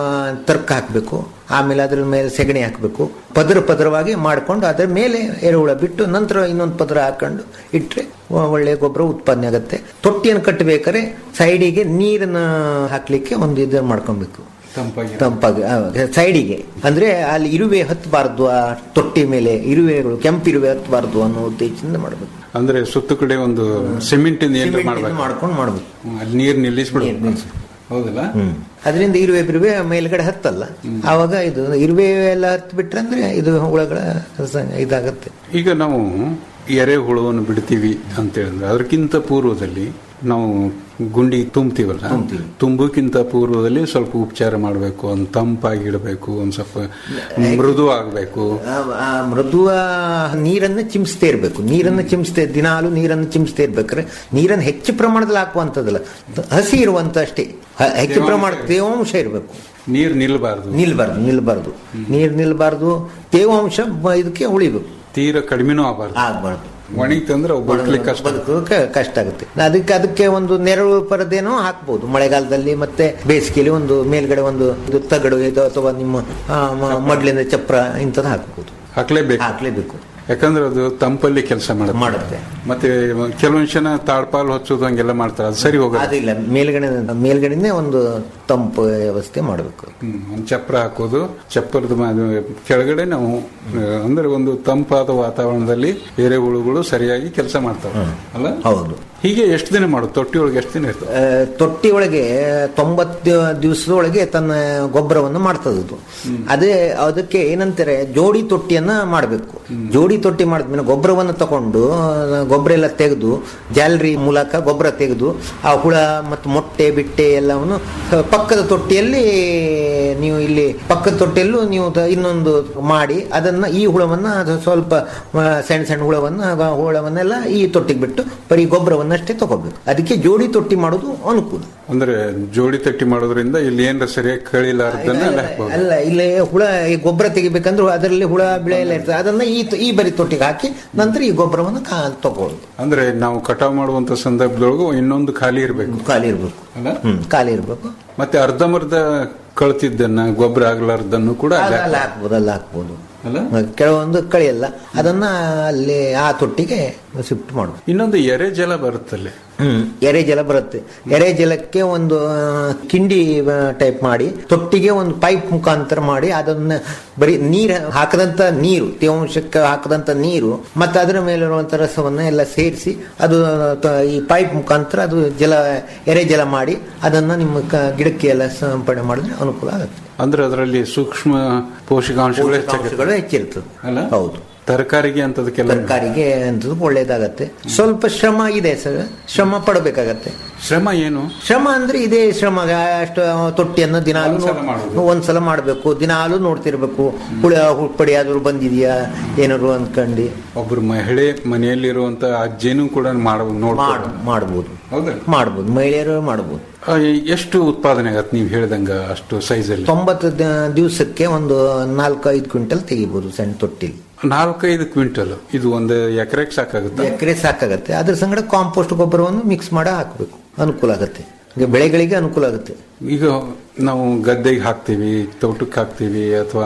ತರ್ಕ ಹಾಕಬೇಕು ಆಮೇಲೆ ಅದ್ರ ಮೇಲೆ ಸೆಗಣಿ ಹಾಕಬೇಕು ಪದರ ಪದರವಾಗಿ ಮಾಡ್ಕೊಂಡು ಅದ್ರ ಮೇಲೆ ಎರೆಹುಳ ಬಿಟ್ಟು ನಂತರ ಇನ್ನೊಂದು ಪದರ ಹಾಕೊಂಡು ಇಟ್ರೆ ಒ- ಒಳ್ಳೆ ಗೊಬ್ಬರ ಉತ್ಪಾದನೆ ಆಗುತ್ತೆ ತೊಟ್ಟಿಯನ್ನು ಕಟ್ಟಬೇಕಾದ್ರೆ ಸೈಡಿಗೆ ನೀರನ್ನ ಹಾಕ್ಲಿಕ್ಕೆ ಒಂದು ಇದನ್ನ ಮಾಡ್ಕೊಬೇಕು ತಂಪಾಗಿ ತಂಪಾಗಿ ಆ, ಸೈಡಿಗೆ ಅಂದ್ರೆ ಅಲ್ಲಿ ಇರುವೆ ಹತ್ತಬಾರ್ದು ಆ ತೊಟ್ಟಿ ಮೇಲೆ ಇರುವೆಗಳು ಕೆಂಪಿರುವೆ ಹತ್ತಬಾರ್ದು ಅನ್ನೋ ಉದ್ದೇಶದಿಂದ ಮಾಡಬೇಕು ಅಂದ್ರೆ ಸುತ್ತ ಕಡೆ ಒಂದು ಸಿಮೆಂಟ್ ಏನಾರ ಮಾಡ್ಬೇಕು ಮಾಡ್ಕೊಂಡು ಮಾಡ್ಬೇಕು ಅಲ್ಲಿ ನೀರ್ ನಿಲ್ಲಿಸ್ಬಿಡ್ಬೇಕು ಹೌದಲ್ಲ ಅದರಿಂದ ಇರುವೆ ಬಿರುವೆ ಮೇಲ್ಗಡೆ ಹತ್ತಲ್ಲ ಆವಾಗ ಇದು ಇರುವೆ ಎಲ್ಲ ಹತ್ತು ಬಿಟ್ರೆ ಅಂದ್ರೆ ಇದು ಹುಳಗಳ ಸ- ಇದಾಗತ್ತೆ ಈಗ ನಾವು ಎರೆಹುಳವನ್ನು ಬಿಡ್ತೀವಿ ಅಂತ ಹೇಳಿದ್ರೆ ಅದಕ್ಕಿಂತ ಪೂರ್ವದಲ್ಲಿ ನಾವು ಗುಂಡಿ ತುಂಬ್ತೀವಲ್ಲ ತುಂಬಕ್ಕಿಂತ ಪೂರ್ವದಲ್ಲಿ ಸ್ವಲ್ಪ ಉಪಚಾರ ಮಾಡಬೇಕು ಒಂದು ತಂಪಾಗಿಡಬೇಕು ಒಂದು ಸ್ವಲ್ಪ ಮೃದು ಆಗಬೇಕು ಆ- ಆ ಮೃದುವ ನೀರನ್ನ ಚಿಮ್ಸ್ತಾ ಇರಬೇಕು ನೀರನ್ನ ಚಿಮ್ಸ್ತಾ ದಿನಾಲು ನೀರನ್ನು ಚಿಮ್ಸ್ತಾ ಇರ್ಬೇಕಾದ್ರೆ ನೀರನ್ನು ಹೆಚ್ಚು ಪ್ರಮಾಣದಲ್ಲಿ ಹಾಕುವಂಥದ್ದಲ್ಲ ಹಸಿ ಇರುವಂತ ಅಷ್ಟೇ ಹ- ಹೆಚ್ಚು ಪ್ರಮಾಣ ತೇವಾಂಶ ಇರಬೇಕು ನೀರು ನಿಲ್ಬಾರ್ದು ನಿಲ್ಬಾರ್ದು ನಿಲ್ಬಾರ್ದು ನೀರು ನಿಲ್ಬಾರ್ದು ತೇವಾಂಶ ಬ- ಇದಕ್ಕೆ ಉಳಿಬೇಕು ತೀರ ಕಡಿಮೆನೂ ಆಗಬಾರ್ದು ಆಗ್ಬಾರ್ದು ಒಣಗಿತಂದ್ರೆ ಅವು ಬದುಕಲಿಕ್ಕೆ ಕಷ್ಟ ಬದುಕೋಕೆ ಕಷ್ಟ ಆಗುತ್ತೆ ಅದಕ್ಕೆ ಅದಕ್ಕೆ ಒಂದು ನೆರಳು ಪರದೆನೂ ಹಾಕ್ಬೋದು ಮಳೆಗಾಲದಲ್ಲಿ ಮತ್ತೆ ಬೇಸಿಗೆಯಲ್ಲಿ ಒಂದು ಮೇಲ್ಗಡೆ ಒಂದು ಇದು ತಗಡು ಇದು ಅಥವಾ ನಿಮ್ಮ ಆ, ಮ- ಮಡ್ಲಿಂದ ಚಪ್ರ ಇಂಥದ್ದು ಹಾಕ್ಬೋದು ಹಾಕ್ಲೇಬೇಕು ಹಾಕ್ಲೇಬೇಕು ಯಾಕಂದ್ರೆ ಅದು ತಂಪಲ್ಲಿ ಕೆಲಸ ಮಾಡುತ್ತೆ ಮಾಡುತ್ತೆ ಮತ್ತೆ ಕೆಲವೊಂದು ಜನ ತಾಳ್ಪಾಲ್ ಹೊಚ್ಚೋದು ಹಂಗೆಲ್ಲ ಮಾಡ್ತಾರೆ ಅದು ಸರಿ ಹೋಗ ಅದಿಲ್ಲ ಮೇಲ್ಗಡೆ ಮೇಲ್ಗಡೆನೆ ಒಂದು ತಂಪು ವ್ಯವಸ್ಥೆ ಮಾಡಬೇಕು ಒಂದು ಚಪ್ರ ಹಾಕೋದು ಚಪ್ಪರದ ಮ- ಕೆಳಗಡೆ ನಾವು ಆ, ಅಂದ್ರೆ ಒಂದು ತಂಪಾದ ವಾತಾವರಣದಲ್ಲಿ ಎರೆಹುಳುಗಳು ಸರಿಯಾಗಿ ಕೆಲಸ ಮಾಡ್ತವೆ ಅಲ್ಲ ಹೌದು ಹೀಗೆ ಎಷ್ಟು ದಿನ ಮಾಡೋದು ತೊಟ್ಟಿ ಒಳಗೆ ಎಷ್ಟು ದಿನ ಇರ್ತವೆ ಆ, ತೊಟ್ಟಿ ಒಳಗೆ ತೊಂಬತ್ತು ದಿವಸದೊಳಗೆ ತನ್ನ ಗೊಬ್ಬರವನ್ನು ಮಾಡ್ತದೆ ಅದು ಅದೇ ಅದಕ್ಕೆ ಏನಂತಾರೆ ಜೋಡಿ ತೊಟ್ಟಿಯನ್ನ ಮಾಡಬೇಕು ಜೋಡಿ ತೊಟ್ಟಿ ಮಾಡಿದ್ಮೇಲೆ ಗೊಬ್ಬರವನ್ನು ತಗೊಂಡು ಆ, ಗೊಬ್ಬರ ಎಲ್ಲ ತೆಗೆದು ಜಾಲರಿ ಮೂಲಕ ಗೊಬ್ಬರ ತೆಗೆದು ಆ ಹುಳ ಮತ್ತು ಮೊಟ್ಟೆ ಬಿಟ್ಟೆ ಎಲ್ಲವನ್ನು ಆ, ಪಕ್ಕದ ತೊಟ್ಟಿಯಲ್ಲಿ ನೀವು ಇಲ್ಲಿ ಪಕ್ಕದ ತೊಟ್ಟಿಯಲ್ಲೂ ನೀವು ತ- ಇನ್ನೊಂದು ಮಾಡಿ ಅದನ್ನ ಈ ಹುಳವನ್ನ ಅದು ಸ್ವಲ್ಪ ಆ, ಸಣ್ಣ ಸಣ್ಣ ಹುಳವನ್ನ ಆ ಹುಳವನ್ನೆಲ್ಲ ಈ ತೊಟ್ಟಿಗೆ ಬಿಟ್ಟು ಬರೀ ಗೊಬ್ಬರವನ್ನಷ್ಟೇ ತಗೋಬೇಕು ಅದಕ್ಕೆ ಜೋಡಿ ತೊಟ್ಟಿ ಮಾಡೋದು ಅನುಕೂಲ ಅಂದ್ರೆ ಜೋಡಿ ತಟ್ಟಿ ಮಾಡೋದ್ರಿಂದ ಇಲ್ಲಿ ಏನಾರ ಸರಿಯಾಗಿ ಕಳಿಲಾರ್ದನ್ನ ಅಲ್ಲ ಹಾಕ್ಬೋದು ಅಲ್ಲ ಇಲ್ಲಿ ಹುಳ ಈ ಗೊಬ್ಬರ ತೆಗಿಬೇಕಂದ್ರೆ ಅದರಲ್ಲಿ ಹುಳ ಬಿಳೆ ಎಲ್ಲ ಇರ್ತದೆ ಅದನ್ನ ಈ ಈ ಬರಿ ತೊಟ್ಟಿಗೆ ಹಾಕಿ ನಂತರ ಈ ಗೊಬ್ಬರವನ್ನು ಕಾ ತಗೊಳ್ಳೋದು ಅಂದ್ರೆ ನಾವು ಕಟಾವ್ ಮಾಡುವಂತ ಸಂದರ್ಭದೊಳಗೂ ಇನ್ನೊಂದು ಖಾಲಿ ಇರಬೇಕು ಖಾಲಿ ಇರಬೇಕು ಅಲ್ಲ ಹ್ಮ್ ಖಾಲಿ ಇರಬೇಕು ಮತ್ತೆ ಅರ್ಧಂಬರ್ಧ ಕಳ್ತಿದ್ದನ್ನ ಗೊಬ್ಬರ ಆಗ್ಲಾರ್ದನ್ನು ಕೂಡ ಅಲ್ಲಿ ಅಲ್ಲ ಹಾಕ್ಬೋದು ಅಲ್ಲ ಹಾಕ್ಬೋದು ಅಲ್ಲ ಕೆಲವೊಂದು ಕಳಿಯಲ್ಲ ಅದನ್ನ ಅಲ್ಲಿ ಆ ತೊಟ್ಟಿಗೆ ಶಿಫ್ಟ್ ಮಾಡುದು ಇನ್ನೊಂದು ಎರೆ ಜಲ ಬರುತ್ತಲ್ಲಿ ಹ್ಮ್ ಎರೆ ಜಲ ಬರುತ್ತೆ ಎರೆ ಜಲಕ್ಕೆ ಒಂದು ಆ, ಕಿಂಡಿ ಟೈಪ್ ಮಾಡಿ ತೊಟ್ಟಿಗೆ ಒಂದು ಪೈಪ್ ಮುಖಾಂತರ ಮಾಡಿ ಅದನ್ನ ಬರೀ ನೀರು ಹಾಕದಂತ ನೀರು ತೇವಾಂಶಕ್ಕೆ ಹಾಕದಂತ ನೀರು ಮತ್ತೆ ಅದರ ಮೇಲಿರುವಂತ ರಸವನ್ನ ಎಲ್ಲ ಸೇರಿಸಿ ಅದು ತ- ಈ ಪೈಪ್ ಮುಖಾಂತರ ಅದು ಜಲ ಎರೆ ಜಲ ಮಾಡಿ ಅದನ್ನ ನಿಮ್ಮ ಕ- ಗಿಡಕ್ಕೆ ಎಲ್ಲ ಸಂಪಣೆ ಮಾಡಿದ್ರೆ ಅನುಕೂಲ ಆಗುತ್ತೆ ಅಂದ್ರೆ ಅದರಲ್ಲಿ ಸೂಕ್ಷ್ಮ ಪೋಷಕಾಂಶಗಳು ಹೆಚ್ಚಾಗುತ್ತೆ ಪೋಷಕಾಂಶಗಳು ಹೆಚ್ಚಿರ್ತದೆ ಅಲ್ಲ ಹೌದು ತರಕಾರಿಗೆ ಅಂತದಕ್ಕೆಲ್ಲ ತರಕಾರಿಗೆ ಅಂತದ್ದು ಒಳ್ಳೇದಾಗತ್ತೆ ಸ್ವಲ್ಪ ಶ್ರಮ ಇದೆ ಸರ್ ಶ್ರಮ ಪಡಬೇಕಾಗತ್ತೆ ಶ್ರಮ ಏನು ಶ್ರಮ ಅಂದ್ರೆ ಇದೇ ಶ್ರಮ ಅಷ್ಟು ತೊಟ್ಟಿಯನ್ನು ದಿನಾಲು ಒಂದ್ಸಲ ಮಾಡೋದು. ಒಂದ್ಸಲ ಮಾಡಬೇಕು ದಿನಾಲು ನೋಡ್ತಿರ್ಬೇಕು ಹುಳ ಹುಪ್ಪಡಿ ಆದ್ರೂ ಬಂದಿದ್ಯಾ ಏನಾದ್ರು ಅಂದ್ಕೊಂಡು ಒಬ್ರು ಮಹಿಳೆ ಮನೆಯಲ್ಲಿರುವಂತ ಅಜ್ಜಿನೂ ಕೂಡ ಮಾಡ ನೋಡ್ ಮಾಡ್ ಮಾಡ್ಬೋದು ಹೌದಾ ಮಾಡ್ಬೋದು ಮಹಿಳೆಯರು ಮಾಡ್ಬೋದು ಆ, ಎಷ್ಟು ಉತ್ಪಾದನೆ ಆಗತ್ತೆ ನೀವು ಹೇಳ್ದಂಗ ಅಷ್ಟು ಸೈಜ್ ಅಲ್ಲಿ ತೊಂಬತ್ತು ದ- ದಿವಸಕ್ಕೆ ಒಂದು ನಾಲ್ಕು ಐದು ಕ್ವಿಂಟಲ್ ತೆಗಿಬೋದು ಸಣ್ಣ ತೊಟ್ಟಿಲಿ ನಾಲ್ಕೈದು ಕ್ವಿಂಟಲ್ ಇದು ಒಂದು ಎಕರೆಗೆ ಸಾಕಾಗುತ್ತೆ ಎಕರೆ ಸಾಕಾಗತ್ತೆ ಅದ್ರ ಸಂಗಡ ಕಾಂಪೋಸ್ಟ್ ಗೊಬ್ಬರವನ್ನು ಮಿಕ್ಸ್ ಮಾಡಿ ಹಾಕಬೇಕು ಅನುಕೂಲ ಆಗುತ್ತೆ ಈಗ ಬೆಳೆಗಳಿಗೆ ಅನುಕೂಲ ಆಗುತ್ತೆ ಈಗ ನಾವು ಗದ್ದೆಗೆ ಹಾಕ್ತಿವಿ ತೋಟಕ್ಕೆ ಹಾಕ್ತಿವಿ ಅಥವಾ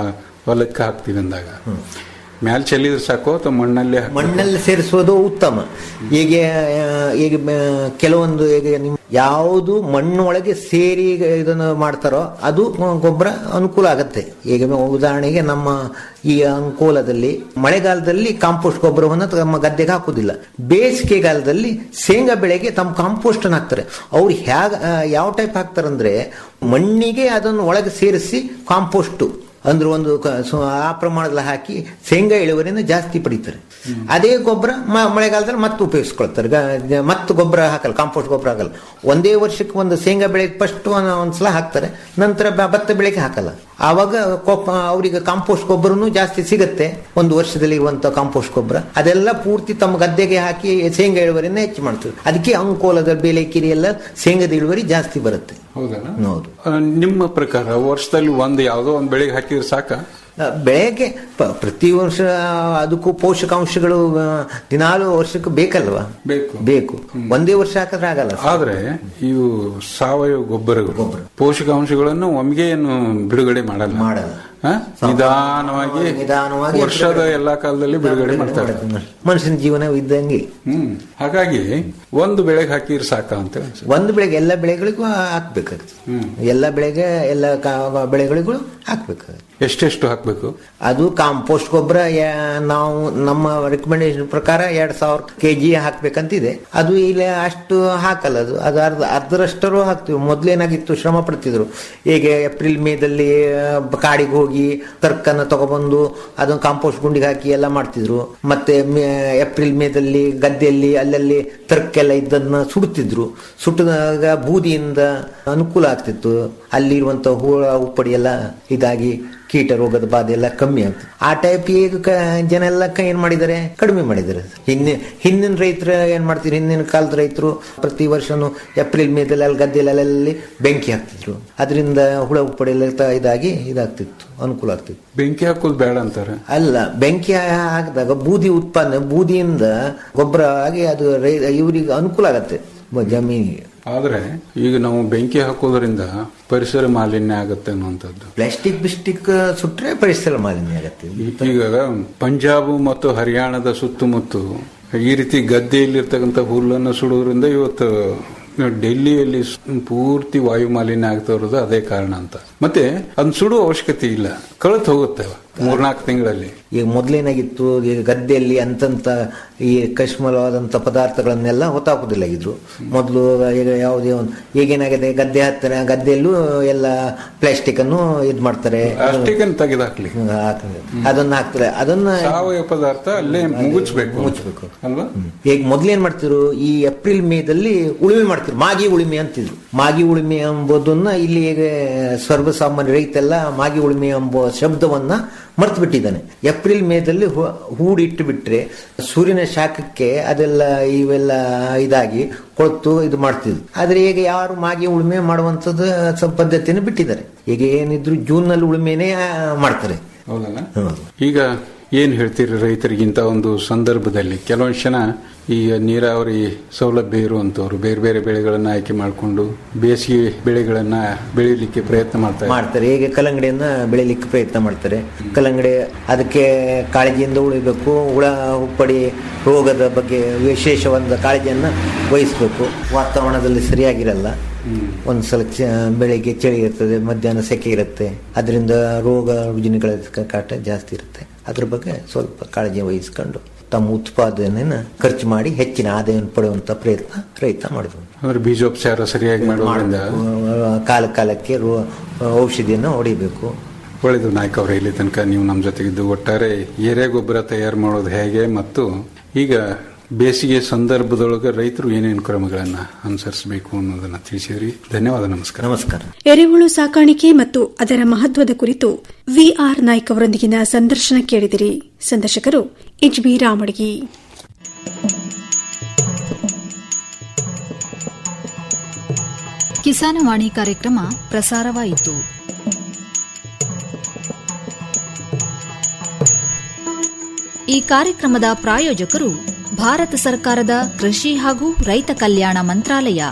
ಹೊಲಕ್ಕೆ ಹಾಕ್ತೀವಿ ಅಂದಾಗ ಮ್ಯಾಲ್ ಚೆಲ್ಲಿದ್ರೆ ಸಾಕು ಅಥವಾ ಮಣ್ಣಲ್ಲಿ ಹಾಕ್ಬೇಕು? ಮಣ್ಣಲ್ಲಿ ಸೇರಿಸುವುದು ಉತ್ತಮ ಈಗ ಆ, ಈಗ ಮ- ಕೆಲವೊಂದು ಈಗ ನಿಮ್ ಯಾವುದು ಮಣ್ಣೊಳಗೆ ಸೇರಿ ಇದನ್ನು ಮಾಡ್ತಾರೋ ಅದು ಗೊಬ್ಬರ ಅನುಕೂಲ ಆಗತ್ತೆ ಈಗ ಉದಾಹರಣೆಗೆ ನಮ್ಮ ಈ ಅಂಕೋಲದಲ್ಲಿ ಮಳೆಗಾಲದಲ್ಲಿ ಕಾಂಪೋಸ್ಟ್ ಗೊಬ್ಬರವನ್ನು ತಮ್ಮ ಗದ್ದೆಗೆ ಹಾಕುದಿಲ್ಲ ಬೇಸಿಗೆಗಾಲದಲ್ಲಿ ಶೇಂಗಾ ಬೆಳೆಗೆ ತಮ್ಮ ಕಾಂಪೋಸ್ಟ್ ಅನ್ನು ಹಾಕ್ತಾರೆ ಅವ್ರು ಹ್ಯಾಗ ಆ, ಯಾವ ಟೈಪ್ ಹಾಕ್ತಾರಂದ್ರೆ ಮಣ್ಣಿಗೆ ಅದನ್ನು ಒಳಗೆ ಸೇರಿಸಿ ಕಾಂಪೋಸ್ಟ್ ಅಂದ್ರೆ ಒಂದು ಕ- ಸೊ- ಆ ಪ್ರಮಾಣದಲ್ಲಿ ಹಾಕಿ ಶೇಂಗಾ ಇಳುವರಿಯನ್ನು ಜಾಸ್ತಿ ಪಡಿತಾರೆ ಅದೇ ಗೊಬ್ಬರ ಮ- ಮಳೆಗಾಲದಲ್ಲಿ ಮತ್ತೆ ಉಪಯೋಗಿಸ್ಕೊಳ್ತಾರೆ ಗ- ಮತ್ತೆ ಗೊಬ್ಬರ ಹಾಕಲ್ಲ ಕಾಂಪೋಸ್ಟ್ ಗೊಬ್ಬರ ಹಾಕಲ್ಲ ಒಂದೇ ವರ್ಷಕ್ಕೆ ಒಂದು ಶೇಂಗಾ ಬೆಳೆಗೆ ಫಸ್ಟ್ ಒಂದ್ಸಲ ಹಾಕ್ತಾರೆ ನಂತರ ಬ- ಭತ್ತ ಬೆಳೆಗೆ ಹಾಕಲ್ಲ ಆವಾಗ ಕೊಪ್ಪ ಅವರಿಗೆ ಕಾಂಪೋಸ್ಟ್ ಗೊಬ್ಬರನು ಜಾಸ್ತಿ ಸಿಗುತ್ತೆ ಒಂದು ವರ್ಷದಲ್ಲಿ ಇರುವಂತ ಕಾಂಪೋಸ್ಟ್ ಗೊಬ್ಬರ ಅದೆಲ್ಲ ಪೂರ್ತಿ ತಮ್ಮ ಗದ್ದೆಗೆ ಹಾಕಿ ಶೇಂಗಾ ಇಳುವರಿನ ಹೆಚ್ಚು ಮಾಡ್ತಾರೆ ಅದಕ್ಕೆ ಅಂಕೋಲದ ಬೇಳೆ ಕಿರಿ ಎಲ್ಲ ಶೇಂಗಾದ ಇಳುವರಿ ಜಾಸ್ತಿ ಬರುತ್ತೆ ಹೌದಲ್ಲ ಹೌದು ಆ, ನಿಮ್ಮ ಪ್ರಕಾರ ವರ್ಷದಲ್ಲಿ ಒಂದು ಯಾವುದೋ ಒಂದು ಬೆಳೆಗೆ ಹಾಕಿದ್ರೆ ಸಾಕ ಆ, ಬೆಳೆಗೆ ಪ- ಪ್ರತಿ ವರ್ಷ ಅದಕ್ಕೂ ಪೋಷಕಾಂಶಗಳು ಆ, ದಿನಾಲು ವರ್ಷಕ್ಕೆ ಬೇಕಲ್ವಾ ಬೇಕು ಬೇಕು ಒಂದೇ ವರ್ಷ ಹಾಕಿದ್ರೆ ಆಗಲ್ಲ ಸರ್. ಆದ್ರೆ ಇವು ಸಾವಯವ ಗೊಬ್ಬರಗಳು ಪೋಷಕಾಂಶಗಳನ್ನು ಒಮ್ಮೆಗೆ ಏನು ಬಿಡುಗಡೆ ಮಾಡಲ್ಲ ಮಾಡಲ್ಲ. ಆ? ನಿಧಾನವಾಗಿ ನಿಧಾನವಾಗಿ ವರ್ಷದ ಎಲ್ಲಾ ಕಾಲದಲ್ಲಿ ಬಿಡುಗಡೆ ಮಾಡ್ತಾರೆ ಮನುಷ್ಯನ ಜೀವನ ಇದ್ದಂಗೆ ಹ್ಮ್ ಹಾಗಾಗಿ ಒಂದು ಬೆಳೆಗೆ ಹಾಕಿದ್ರೆ ಸಾಕ ಅಂತ ಅನ್ಸುತ್ತೆ. ಒಂದು ಬೆಳೆಗೆ ಎಲ್ಲ ಬೆಳೆಗಳಿಗೂ ಹಾಕ್ಬೇಕಾಗುತ್ತೆ ಎಲ್ಲ ಬೆಳೆಗೆ ಎಲ್ಲ ಕಾ- ಬೆಳೆಗಳಿಗೂ ಹಾಕ್ಬೇಕಾಗುತ್ತೆ ಎಷ್ಟೆಷ್ಟು ಹಾಕ್ಬೇಕು ಅದು ಕಾಂಪೋಸ್ಟ್ ಗೊಬ್ಬರ ನಾವು ನಮ್ಮ ರೆಕಮೆಂಡೇಶನ್ ಪ್ರಕಾರ ಎರಡ್ ಸಾವಿರ ಕೆಜಿ ಹಾಕ್ಬೇಕಂತಿದೆ ಅದು ಇಲ್ಲಿ ಅಷ್ಟು ಹಾಕಲ್ಲ ಅದು ಅದು ಅರ್ಧ ಅರ್ಧರಷ್ಟರು ಹಾಕ್ತಿವಿ ಮೊದ್ಲೇನಾಗಿತ್ತು ಶ್ರಮ ಪಡ್ತಿದ್ರು ಈಗ ಏಪ್ರಿಲ್ ಮೇದಲ್ಲಿ ಆ, ಕಾಡಿಗೆ ಹೋಗಿ ತರ್ಕನ್ನ ತಗೊಬಂದು ಅದನ್ನ ಕಾಂಪೋಸ್ಟ್ ಗುಂಡಿಗೆ ಹಾಕಿ ಎಲ್ಲ ಮಾಡ್ತಿದ್ರು ಮತ್ತೆ ಮೇ- ಏಪ್ರಿಲ್ ಮೇದಲ್ಲಿ ಗದ್ದೆಯಲ್ಲಿ ಅಲ್ಲಲ್ಲಿ ತರ್ಕೆಲ್ಲ ಇದ್ದದನ್ನ ಸುಡುತ್ತಿದ್ರು ಸುಟ್ಟಿದಾಗ ಬೂದಿಯಿಂದ ಅನುಕೂಲ ಆಗ್ತಿತ್ತು ಅಲ್ಲಿರುವಂತ ಹುಳ ಉಪ್ಪಡಿ ಎಲ್ಲ ಇದಾಗಿ ಕೀಟ ರೋಗದ ಬಾಧೆ ಎಲ್ಲ ಕಮ್ಮಿ ಆಗ್ತದೆ ಆ ಟೈಪ್ ಈಗ ಕ- ಜನ ಎಲ್ಲ ಕ- ಏನ್ ಮಾಡಿದ್ದಾರೆ ಕಡಿಮೆ ಮಾಡಿದ್ದಾರೆ ಹಿಂದಿನ ಹಿಂದಿನ ರೈತರು ಏನ್ ಮಾಡ್ತಿದ್ರು ಹಿಂದಿನ ಕಾಲದ ರೈತರು ಪ್ರತಿ ವರ್ಷನೂ ಏಪ್ರಿಲ್ ಮೇದಲ್ಲಿ ಅಲ್ಲಿ ಗದ್ದೆಯಲ್ಲಿ ಅಲ್ಲಲ್ಲಿ ಬೆಂಕಿ ಹಾಕ್ತಿದ್ರು ಅದರಿಂದ ಹುಳ ಉಪ್ಪಡಿ ಎಲ್ಲ ತ- ಇದಾಗಿ ಇದಾಗ್ತಿತ್ತು ಅನುಕೂಲ ಆಗ್ತಿತ್ತು ಬೆಂಕಿ ಹಾಕೋದು ಬೇಡ ಅಂತಾರೆ ಅಲ್ಲ ಬೆಂಕಿ ಹಾಕಿದಾಗ ಬೂದಿ ಉತ್ಪನ್ನ ಬೂದಿಯಿಂದ ಗೊಬ್ಬರ ಆಗಿ ಅದು ರೈ ಇವರಿಗೆ ಅನುಕೂಲ ಆಗತ್ತೆ ಮ- ಜಮೀನಿಗೆ ಆದ್ರೆ ಈಗ ನಾವು ಬೆಂಕಿ ಹಾಕೋದ್ರಿಂದ ಪರಿಸರ ಮಾಲಿನ್ಯ ಆಗತ್ತೆ ಅನ್ನುವಂಥದ್ದು ಪ್ಲಾಸ್ಟಿಕ್ ಬಿಸ್ಟಿಕ್ ಸುಟ್ರೆ ಪರಿಸರ ಮಾಲಿನ್ಯ ಆಗತ್ತೆ ಈಗ ಪಂಜಾಬ್ ಮತ್ತು ಹರಿಯಾಣದ ಸುತ್ತಮುತ್ತ ಈ ರೀತಿ ಗದ್ದೆಯಲ್ಲಿರ್ತಕ್ಕಂಥ ಹುಲ್ಲನ್ನು ಸುಡೋದ್ರಿಂದ ಇವತ್ತು ಡೆಲ್ಲಿಯಲ್ಲಿ ಸ್- ಪೂರ್ತಿ ವಾಯು ಮಾಲಿನ್ಯ ಆಗ್ತಾ ಇರೋದು ಅದೇ ಕಾರಣ ಅಂತ ಮತ್ತೆ ಅದನ್ನ ಸುಡುವ ಅವಶ್ಯಕತೆ ಇಲ್ಲ ಕಳೆದು ಹೋಗುತ್ತೆ ಮೂರ್ನಾಲ್ಕು ತಿಂಗಳಲ್ಲಿ ಈಗ ಮೊದಲೇನಾಗಿತ್ತು ಈಗ ಗದ್ದೆಯಲ್ಲಿ ಅಂತಂತ ಈ ಕಶ್ಮಲವಾದಂತ ಪದಾರ್ಥಗಳನ್ನೆಲ್ಲ ಹೊತ್ತಾಕುದಿಲ್ಲ ಇದ್ರು ಮೊದಲು ಈಗ ಯಾವುದೇ ಒಂದು ಈಗೇನಾಗಿದೆ ಗದ್ದೆ ಹತ್ತಿರ ಗದ್ದೆಯಲ್ಲೂ ಎಲ್ಲ ಪ್ಲಾಸ್ಟಿಕ್ ಅನ್ನು ಇದ್ ಮಾಡ್ತಾರೆ ಪ್ಲಾಸ್ಟಿಕ್ ಅನ್ನು ತೆಗೆದಾಕ್ಲಿ ಹಾಕ್ತಾರೆ. ಅದನ್ನ ಹಾಕ್ತಾರೆ ಅದನ್ನ ಸಾವಯವ ಪದಾರ್ಥ ಅಲ್ಲೇ ಮುಗಿಸ್ಬೇಕು ಮುಚ್ಚಬೇಕು ಅಲ್ವಾ ಈಗ ಮೊದ್ಲೇನ್ ಮಾಡ್ತಿದ್ರು ಈ ಏಪ್ರಿಲ್ ಮೇದಲ್ಲಿ ಉಳುಮೆ ಮಾಡ್ತಿದ್ರು ಮಾಗಿ ಉಳುಮೆ ಅಂತಿದ್ರು ಮಾಗಿ ಉಳುಮೆ ಎಂಬುದನ್ನ ಇಲ್ಲಿ ಈಗ ಸರ್ವಸಾಮಾನ್ಯ ರೈತೆಲ್ಲ ಮಾಗಿ ಉಳುಮೆ ಎಂಬ ಶಬ್ದವನ್ನ ಮರ್ತು ಬಿಟ್ಟಿದ್ದಾನೆ ಏಪ್ರಿಲ್ ಮೇದಲ್ಲಿ ಹೂ- ಹೂಡಿಟ್ಟು ಬಿಟ್ರೆ ಸೂರ್ಯನ ಶಾಖಕ್ಕೆ ಅದೆಲ್ಲ ಇವೆಲ್ಲ ಇದಾಗಿ ಕೊಳ್ತು ಇದು ಮಾಡ್ತಿದ್ರು ಆದ್ರೆ ಈಗ ಯಾರು ಮಾಗಿ ಉಳುಮೆ ಮಾಡುವಂತದ್ದು ಸ್ವಲ್ಪ ಪದ್ಧತಿಯನ್ನು ಬಿಟ್ಟಿದ್ದಾರೆ ಈಗ ಏನಿದ್ರು ಜೂನ್ ನಲ್ಲಿ ಉಳುಮೆನೇ ಆ, ಮಾಡ್ತಾರೆ ಹೌದಲ್ಲ ಹೌದು. ಈಗ ಏನ್ ಹೇಳ್ತೀರಿ ರೈತರಿಗಿಂತ ಒಂದು ಸಂದರ್ಭದಲ್ಲಿ ಕೆಲವೊಂದು ಜನ ಈಗ ನೀರಾವರಿ ಸೌಲಭ್ಯ ಇರುವಂತವ್ರು ಬೇರೆ ಬೇರೆ ಬೆಳೆಗಳನ್ನ ಆಯ್ಕೆ ಮಾಡಿಕೊಂಡು ಬೇಸಿಗೆ ಬೆಳೆಗಳನ್ನ ಬೆಳೀಲಿಕ್ಕೆ ಪ್ರಯತ್ನ ಮಾಡ್ತಾರೆ ಮಾಡ್ತಾರೆ ಹೇಗೆ ಕಲ್ಲಂಗಡಿಯನ್ನ ಬೆಳಿಲಿಕ್ಕೆ ಪ್ರಯತ್ನ ಮಾಡ್ತಾರೆ ಕಲ್ಲಂಗಡಿ ಅದಕ್ಕೆ ಕಾಳಜಿಯಿಂದ ಉಳಿಬೇಕು ಹುಳ ಹುಪ್ಪಡಿ ರೋಗದ ಬಗ್ಗೆ ವಿಶೇಷವಾದ ಕಾಳಜಿಯನ್ನ ವಹಿಸಬೇಕು ವಾತಾವರಣದಲ್ಲಿ ಸರಿಯಾಗಿರಲ್ಲ ಒಂದ್ಸಲ ಚ- ಬೆಳಿಗ್ಗೆ ಚಳಿ ಇರ್ತದೆ ಮಧ್ಯಾಹ್ನ ಸೆಕೆ ಇರುತ್ತೆ ಅದರಿಂದ ರೋಗ ರುಜಿನಗಳ ಕ- ಕಾಟ ಜಾಸ್ತಿ ಇರುತ್ತೆ ಅದ್ರ ಬಗ್ಗೆ ಸ್ವಲ್ಪ ಕಾಳಜಿ ವಹಿಸ್ಕೊಂಡು ತಮ್ಮ ಉತ್ಪಾದನೆಯನ್ನ ಖರ್ಚು ಮಾಡಿ ಹೆಚ್ಚಿನ ಆದಾಯವನ್ನು ಪಡೆಯುವಂತ ಪ್ರಯತ್ನ ರೈತ ಮಾಡಿದ್ರು ಅಂದ್ರೆ ಬೀಜೋಪಚಾರ ಸರಿಯಾಗಿ ಮಾಡೋದ್ರಿಂದ ಕಾಲ ಕಾಲಕ್ಕೆ ರೋ- ಔಷಧಿಯನ್ನು ಹೊಡಿಬೇಕು ಒಳ್ಳೆಯದು ನಾಯ್ಕ ಅವರೇ ಇಲ್ಲಿ ತನಕ ನೀವು ನಮ್ಮ ಜೊತೆಗಿದ್ದು ಒಟ್ಟಾರೆ ಎರೆ ಗೊಬ್ಬರ ತಯಾರು ಮಾಡೋದು ಹೇಗೆ ಮತ್ತು ಈಗ ಬೇಸಿಗೆ ಸಂದರ್ಭದೊಳಗೆ ರೈತರು ಏನೇನು ಕ್ರಮಗಳನ್ನ ಅನುಸರಿಸಬೇಕು ಅನ್ನೋದನ್ನ ತಿಳಿಸಿದ್ರಿ ಧನ್ಯವಾದ ನಮಸ್ಕಾರ ನಮಸ್ಕಾರ ಎರೆಹುಳು ಸಾಕಾಣಿಕೆ ಮತ್ತು ಅದರ ಮಹತ್ವದ ಕುರಿತು ವಿಆರ್ ನಾಯ್ಕ್ ಅವರೊಂದಿಗಿನ ಸಂದರ್ಶನ ಕೇಳಿದಿರಿ ಸಂದರ್ಶಕರು ಎಚ್ ಬಿ ರಾಮಡಗಿ ಕಿಸಾನವಾಣಿ ಕಾರ್ಯಕ್ರಮ ಪ್ರಸಾರವಾಯಿತು ಈ ಕಾರ್ಯಕ್ರಮದ ಪ್ರಾಯೋಜಕರು ಭಾರತ ಸರ್ಕಾರದ ಕೃಷಿ ಹಾಗೂ ರೈತ ಕಲ್ಯಾಣ ಮಂತ್ರಾಲಯ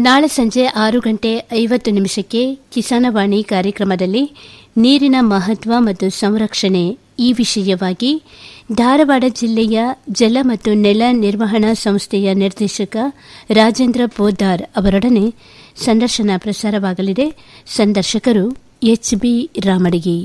ನಾಳೆ ಸಂಜೆ ಆರು ಗಂಟೆ ಐವತ್ತು ನಿಮಿಷಕ್ಕೆ ಕಿಸಾನವಾಣಿ ಕಾರ್ಯಕ್ರಮದಲ್ಲಿ ನೀರಿನ ಮಹತ್ವ ಮತ್ತು ಸಂರಕ್ಷಣೆ ಈ ವಿಷಯವಾಗಿ ಧಾರವಾಡ ಜಿಲ್ಲೆಯ ಜಲ ಮತ್ತು ನೆಲ ನಿರ್ವಹಣಾ ಸಂಸ್ಥೆಯ ನಿರ್ದೇಶಕ ರಾಜೇಂದ್ರ ಪೋದ್ದಾರ್ ಅವರೊಡನೆ ಸಂದರ್ಶನ ಪ್ರಸಾರವಾಗಲಿದೆ ಸಂದರ್ಶಕರು ಎಚ್ಬಿ ರಾಮಡಿಗಿ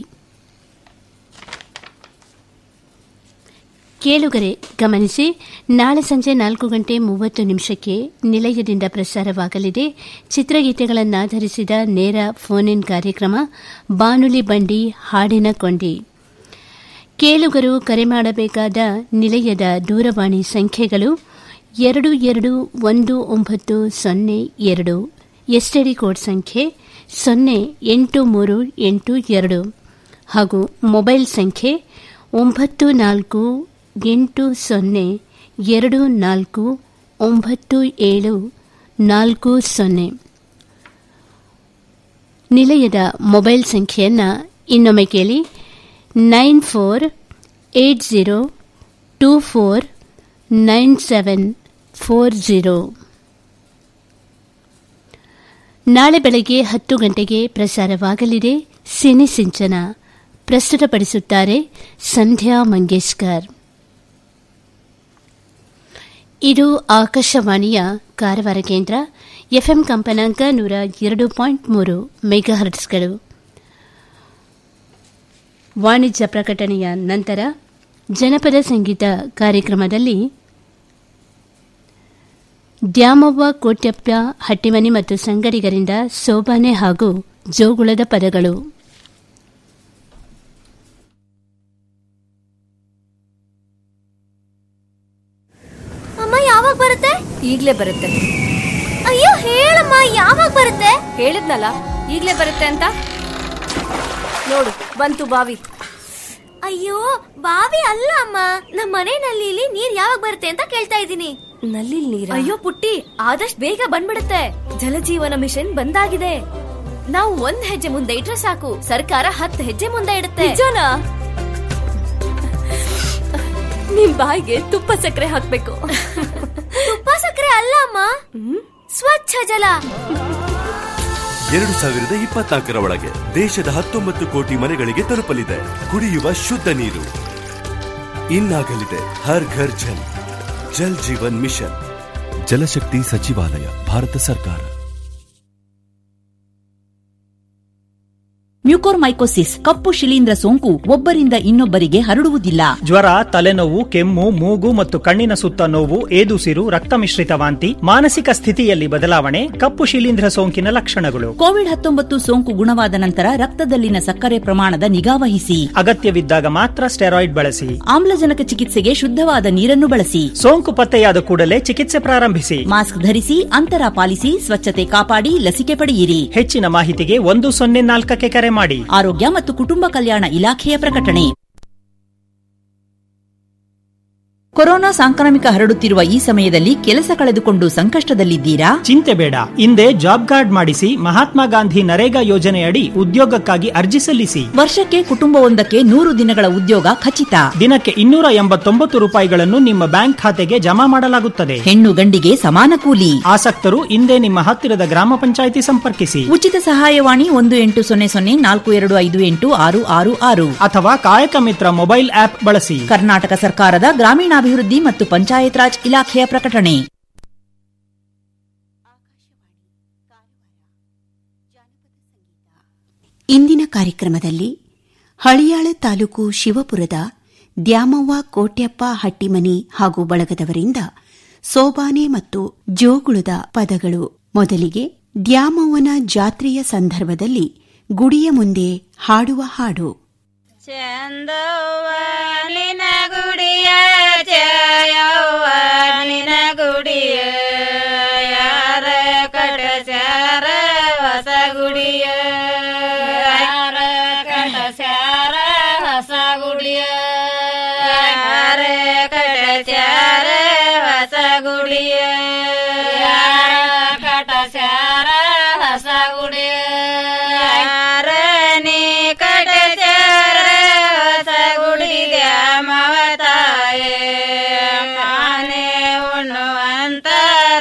ಕೇಳುಗರೆ ಗಮನಿಸಿ ನಾಳೆ ಸಂಜೆ ನಾಲ್ಕು ಗಂಟೆ ಮೂವತ್ತು ನಿಮಿಷಕ್ಕೆ ನಿಲಯದಿಂದ ಪ್ರಸಾರವಾಗಲಿದೆ ಚಿತ್ರಗೀತೆಗಳನ್ನಾಧರಿಸಿದ ನೇರ ಫೋನ್ ಇನ್ ಕಾರ್ಯಕ್ರಮ ಬಾನುಲಿ ಬಂಡಿ ಹಾಡಿನ ಕೊಂಡಿ ಕೇಳುಗರು ಕರೆ ಮಾಡಬೇಕಾದ ನಿಲಯದ ದೂರವಾಣಿ ಸಂಖ್ಯೆಗಳು ಎರಡು ಎರಡು ಒಂದು ಒಂಬತ್ತು ಸೊನ್ನೆ ಎರಡು ಎಸ್ಟಿಡಿ ಕೋಡ್ ಸಂಖ್ಯೆ ಸೊನ್ನೆ ಎಂಟು ಮೂರು ಎಂಟು ಎರಡು ಹಾಗೂ ಮೊಬೈಲ್ ಸಂಖ್ಯೆ ಒಂಬತ್ತು ನಾಲ್ಕು ಎಂಟು ಸೊನ್ನೆ ಎರಡು ನಾಲ್ಕು ಒಂಬತ್ತು ಏಳು ನಾಲ್ಕು ಸೊನ್ನೆ ನಿಲಯದ ಮೊಬೈಲ್ ಸಂಖ್ಯೆಯನ್ನು ಇನ್ನೊಮ್ಮೆ ಕೇಳಿ nine four eight zero two four nine seven four zero ನಾಳೆ ಬೆಳಗ್ಗೆ ಹತ್ತು ಗಂಟೆಗೆ ಪ್ರಸಾರವಾಗಲಿದೆ ಸಿನಿ ಸಿಂಚನ ಪ್ರಸ್ತುತಪಡಿಸುತ್ತಾರೆ ಸಂಧ್ಯಾ ಮಂಗೇಶ್ಕರ್ ಇದು ಆಕಾಶವಾಣಿಯ ಕಾರವಾರ ಕೇಂದ್ರ ಎಫ್ಎಂ ಕಂಪನಾಂಕ ನೂರ ಎರಡು ಪಾಯಿಂಟ್ ಮೂರು ಮೆಗಾಹರ್ಟ್ಸ್ಗಳು ವಾಣಿಜ್ಯ ಪ್ರಕಟಣೆಯ ನಂತರ ಜನಪದ ಸಂಗೀತ ಕಾರ್ಯಕ್ರಮದಲ್ಲಿ ದ್ಯಾಮವ್ವ ಕೋಟ್ಯಪ್ಪ ಹಟ್ಟಿಮನಿ ಮತ್ತು ಸಂಗಡಿಗರಿಂದ ಸೋಬಾನೆ ಹಾಗೂ ಜೋಗುಳದ ಪದಗಳು ಅಮ್ಮ ಯಾವಾಗ ಬರುತ್ತೆ ಈಗ್ಲೇ ಬರುತ್ತೆ ಅಯ್ಯೋ ಹೇಳಮ್ಮ ಯಾವಾಗ ಬರುತ್ತೆ ಹೇಳಿದ್ನಲ್ಲ ಈಗ್ಲೇ ಬರುತ್ತೆ ಅಂತ ನೋಡು ಬಂತು ಬಾವಿ ಅಯ್ಯೋ ಬಾವಿ ಅಲ್ಲ ಅಮ್ಮ ನಮ್ಮ ಮನೆ ನಲ್ಲಿಲಿ ನೀರ್ ಯಾವಾಗ ಬರುತ್ತೆ ಅಂತ ಕೇಳ್ತಾ ಇದ್ದೀನಿ ನಲ್ಲಿ ನೀರ ಅಯ್ಯೋ ಪುಟ್ಟಿ ಆದಷ್ಟು ಬೇಗ ಬಂದ್ಬಿಡುತ್ತೆ ಜಲಜೀವನ ಮಿಷನ್ ಬಂದಾಗಿದೆ ನಾವು ಒಂದ್ ಹೆಜ್ಜೆ ಮುಂದೆ ಇಟ್ರೆ ಸಾಕು ಸರ್ಕಾರ ಹತ್ತು ಹೆಜ್ಜೆ ಮುಂದೆ ಇಡುತ್ತೆ ನಿಜನಾ ನಿಮ್ ಬಾಯಿಗೆ ತುಪ್ಪ ಸಕ್ಕರೆ ಹಾಕ್ಬೇಕು ತುಪ್ಪ ಸಕ್ಕರೆ ಅಲ್ಲ ಅಮ್ಮ ಸ್ವಚ್ಛ ಜಲ ಎರಡು ಸಾವಿರದ ಇಪ್ಪತ್ನಾಲ್ಕರ ಒಳಗೆ ದೇಶದ ಹತ್ತೊಂಬತ್ತು ಕೋಟಿ ಮನೆಗಳಿಗೆ ತಲುಪಲಿದೆ ಕುಡಿಯುವ ಶುದ್ಧ ನೀರು ಇನ್ನಾಗಲಿದೆ ಹರ್ ಘರ್ ಜಲ್ ಜಲ್ ಜೀವನ್ ಮಿಷನ್ ಜಲಶಕ್ತಿ ಸಚಿವಾಲಯ ಭಾರತ ಸರ್ಕಾರ ಮ್ಯೂಕೋರ್ಮೈಕೋಸಿಸ್ ಕಪ್ಪು ಶಿಲೀಂಧ್ರ ಸೋಂಕು ಒಬ್ಬರಿಂದ ಇನ್ನೊಬ್ಬರಿಗೆ ಹರಡುವುದಿಲ್ಲ ಜ್ವರ ತಲೆನೋವು ಕೆಮ್ಮು ಮೂಗು ಮತ್ತು ಕಣ್ಣಿನ ಸುತ್ತ ನೋವು ಏದುಸಿರು ರಕ್ತ ಮಿಶ್ರಿತ ವಾಂತಿ ಮಾನಸಿಕ ಸ್ಥಿತಿಯಲ್ಲಿ ಬದಲಾವಣೆ ಕಪ್ಪು ಶಿಲೀಂಧ್ರ ಸೋಂಕಿನ ಲಕ್ಷಣಗಳು ಕೋವಿಡ್ ಹತ್ತೊಂಬತ್ತು ಸೋಂಕು ಗುಣವಾದ ನಂತರ ರಕ್ತದಲ್ಲಿನ ಸಕ್ಕರೆ ಪ್ರಮಾಣದ ನಿಗಾವಹಿಸಿ ಅಗತ್ಯವಿದ್ದಾಗ ಮಾತ್ರ ಸ್ಟೆರಾಯ್ಡ್ ಬಳಸಿ ಆಮ್ಲಜನಕ ಚಿಕಿತ್ಸೆಗೆ ಶುದ್ಧವಾದ ನೀರನ್ನು ಬಳಸಿ ಸೋಂಕು ಪತ್ತೆಯಾದ ಕೂಡಲೇ ಚಿಕಿತ್ಸೆ ಪ್ರಾರಂಭಿಸಿ ಮಾಸ್ಕ್ ಧರಿಸಿ ಅಂತರ ಪಾಲಿಸಿ ಸ್ವಚ್ಛತೆ ಕಾಪಾಡಿ ಲಸಿಕೆ ಪಡೆಯಿರಿ ಹೆಚ್ಚಿನ ಮಾಹಿತಿಗೆ ಒಂದು ಸೊನ್ನೆ ನಾಲ್ಕಕ್ಕೆ ಕರೆ ಮಾಡಿ ಆರೋಗ್ಯ ಮತ್ತು ಕುಟುಂಬ ಕಲ್ಯಾಣ ಇಲಾಖೆಯ ಪ್ರಕಟಣೆ ಕೊರೋನಾ ಸಾಂಕ್ರಾಮಿಕ ಹರಡುತ್ತಿರುವ ಈ ಸಮಯದಲ್ಲಿ ಕೆಲಸ ಕಳೆದುಕೊಂಡು ಸಂಕಷ್ಟದಲ್ಲಿದ್ದೀರಾ ಚಿಂತೆ ಬೇಡ ಹಿಂದೆ ಜಾಬ್ ಕಾರ್ಡ್ ಮಾಡಿಸಿ ಮಹಾತ್ಮ ಗಾಂಧಿ ನರೇಗಾ ಯೋಜನೆಯಡಿ ಉದ್ಯೋಗಕ್ಕಾಗಿ ಅರ್ಜಿ ಸಲ್ಲಿಸಿ ವರ್ಷಕ್ಕೆ ಕುಟುಂಬವೊಂದಕ್ಕೆ ನೂರು ದಿನಗಳ ಉದ್ಯೋಗ ಖಚಿತ ದಿನಕ್ಕೆ ಇನ್ನೂರ ಎಂಬತ್ತೊಂಬತ್ತು ರೂಪಾಯಿಗಳನ್ನು ನಿಮ್ಮ ಬ್ಯಾಂಕ್ ಖಾತೆಗೆ ಜಮಾ ಮಾಡಲಾಗುತ್ತದೆ ಹೆಣ್ಣು ಗಂಡಿಗೆ ಸಮಾನ ಕೂಲಿ ಆಸಕ್ತರು ಹಿಂದೆ ನಿಮ್ಮ ಹತ್ತಿರದ ಗ್ರಾಮ ಪಂಚಾಯಿತಿ ಸಂಪರ್ಕಿಸಿ ಉಚಿತ ಸಹಾಯವಾಣಿ ಒಂದು ಎಂಟು ಸೊನ್ನೆ ಸೊನ್ನೆ ನಾಲ್ಕು ಎರಡು ಐದು ಎಂಟು ಆರು ಆರು ಆರು ಅಥವಾ ಕಾಯಕ ಮಿತ್ರ ಮೊಬೈಲ್ ಆಪ್ ಬಳಸಿ ಕರ್ನಾಟಕ ಸರ್ಕಾರದ ಗ್ರಾಮೀಣಾಭಿವೃದ್ಧಿ ಮತ್ತು ಪಂಚಾಯತ್ ರಾಜ್ ಇಲಾಖೆಯ ಪ್ರಕಟಣೆ ಇಂದಿನ ಕಾರ್ಯಕ್ರಮದಲ್ಲಿ ಹಳಿಯಾಳ ತಾಲೂಕು ಶಿವಪುರದ ದ್ಯಾಮವ್ವ ಕೋಟ್ಯಪ್ಪ ಹಟ್ಟಿಮನಿ ಹಾಗೂ ಬಳಗದವರಿಂದ ಸೋಬಾನೆ ಮತ್ತು ಜೋಗುಳದ ಪದಗಳು ಮೊದಲಿಗೆ ದ್ಯಾಮವ್ವನ ಜಾತ್ರೆಯ ಸಂದರ್ಭದಲ್ಲಿ ಗುಡಿಯ ಮುಂದೆ ಹಾಡುವ ಹಾಡು ಚಂದವ್ವ ನಿನ ಗುಡಿಯ ಜಯವ್ವ ನಿನ ಗುಡಿಯ ಯಾರ ಕಟಸ್ಯಾರ ಹೊಸ ಗುಡಿಯ ಯಾರ ಕಟಸ್ಯಾರ ಹೊಸ ಗುಡಿಯ ಯಾರ ಕಟಸ್ಯಾರ ಹೊಸ ಗುಡಿಯ ಯಾರ ಕಟಸ್ಯಾರ ಹೊಸ ಗುಡಿಯ ಯಾರ ನೀ ಕಟಸ್ಯಾರ ಹೊಸ ಗುಡಿಯ ಮವತಾಯೇ ಮಾನೆ ಉಣ್ಣುವಂತ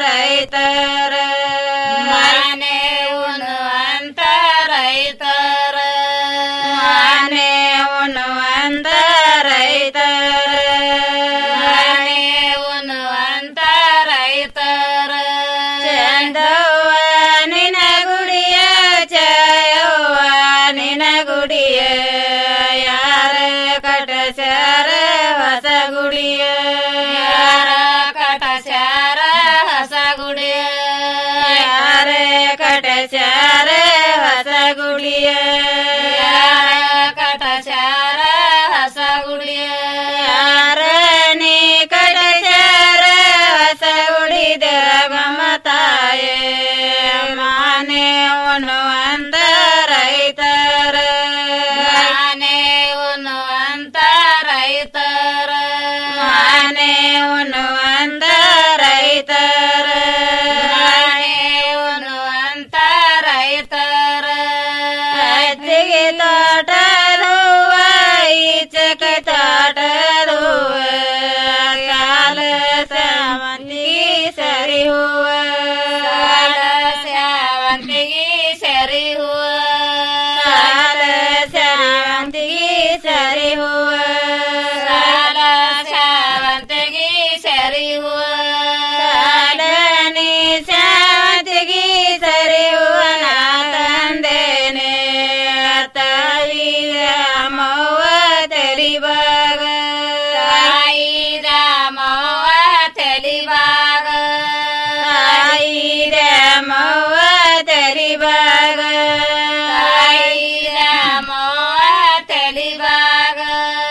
ಗುಡಿಯ ಯಾರ ಕಟಸ್ಯಾರ ಹೊಸ ಗುಡಿಯ ಯಾರ ಕಟಸ್ಯಾರ ಹೊಸ ಗುಡಿಯ ಯಾರ ಕಟಸ್ಯಾರ ಹೊಸ ಗುಡಿಯ ಯಾರ ಕಟಸ್ಯಾರ ಹೊಸ ಗುಡಿಯ ಯಾರ ನೀ ಕಟಸ್ಯಾರ ಹೊಸ ಗುಡಿದ ಮಮತಾಯೇ ಮಾನೆ ಉಣ್ಣುವಂತ ರೈತರ ಮಾನೆ ಉಣ್ಣುವಂತ ರೈತರ ಮಾನೆ ಉಣ್ಣುವಂತ ರೈತರ ಮಾನೆ ಉಣ್ಣುವಂತ ರೈತರ ಅತ್ತಿಗೆ ತೋಟದುವ ಈಚೆಗೆ ತೋಟದುವ ಕಾಲ ಸಾವಂತಿಗೆ ಸರಿ ಹೂವ ಕಾಲ ಸಾವಂತಿಗೆ ಸರಿ ಹೂವ ಕಾಲ ಸಾವಂತಿಗೆ ಸರಿ ಹೂವ ಕಾಲ ಸಾವಂತಿಗೆ ಸರಿ ಹೂವ ಕಾಲ ನೀ ಸಾವಂತಿಗೆ ಸರಿ ಹೂವ ನಾ ತಂದೇನೆ ತಾಯಿ ರಾಮವ್ವ ತೆಲಿಬಾಗ ತಾಯಿ ರಾಮವ್ವ ತೆಲಿಬಾಗ ತಾಯಿ ರಾಮವ್ವ ತೆಲಿಬಾಗ ತಾಯಿ ರಾಮವ್ವ ತೆಲಿಬಾಗ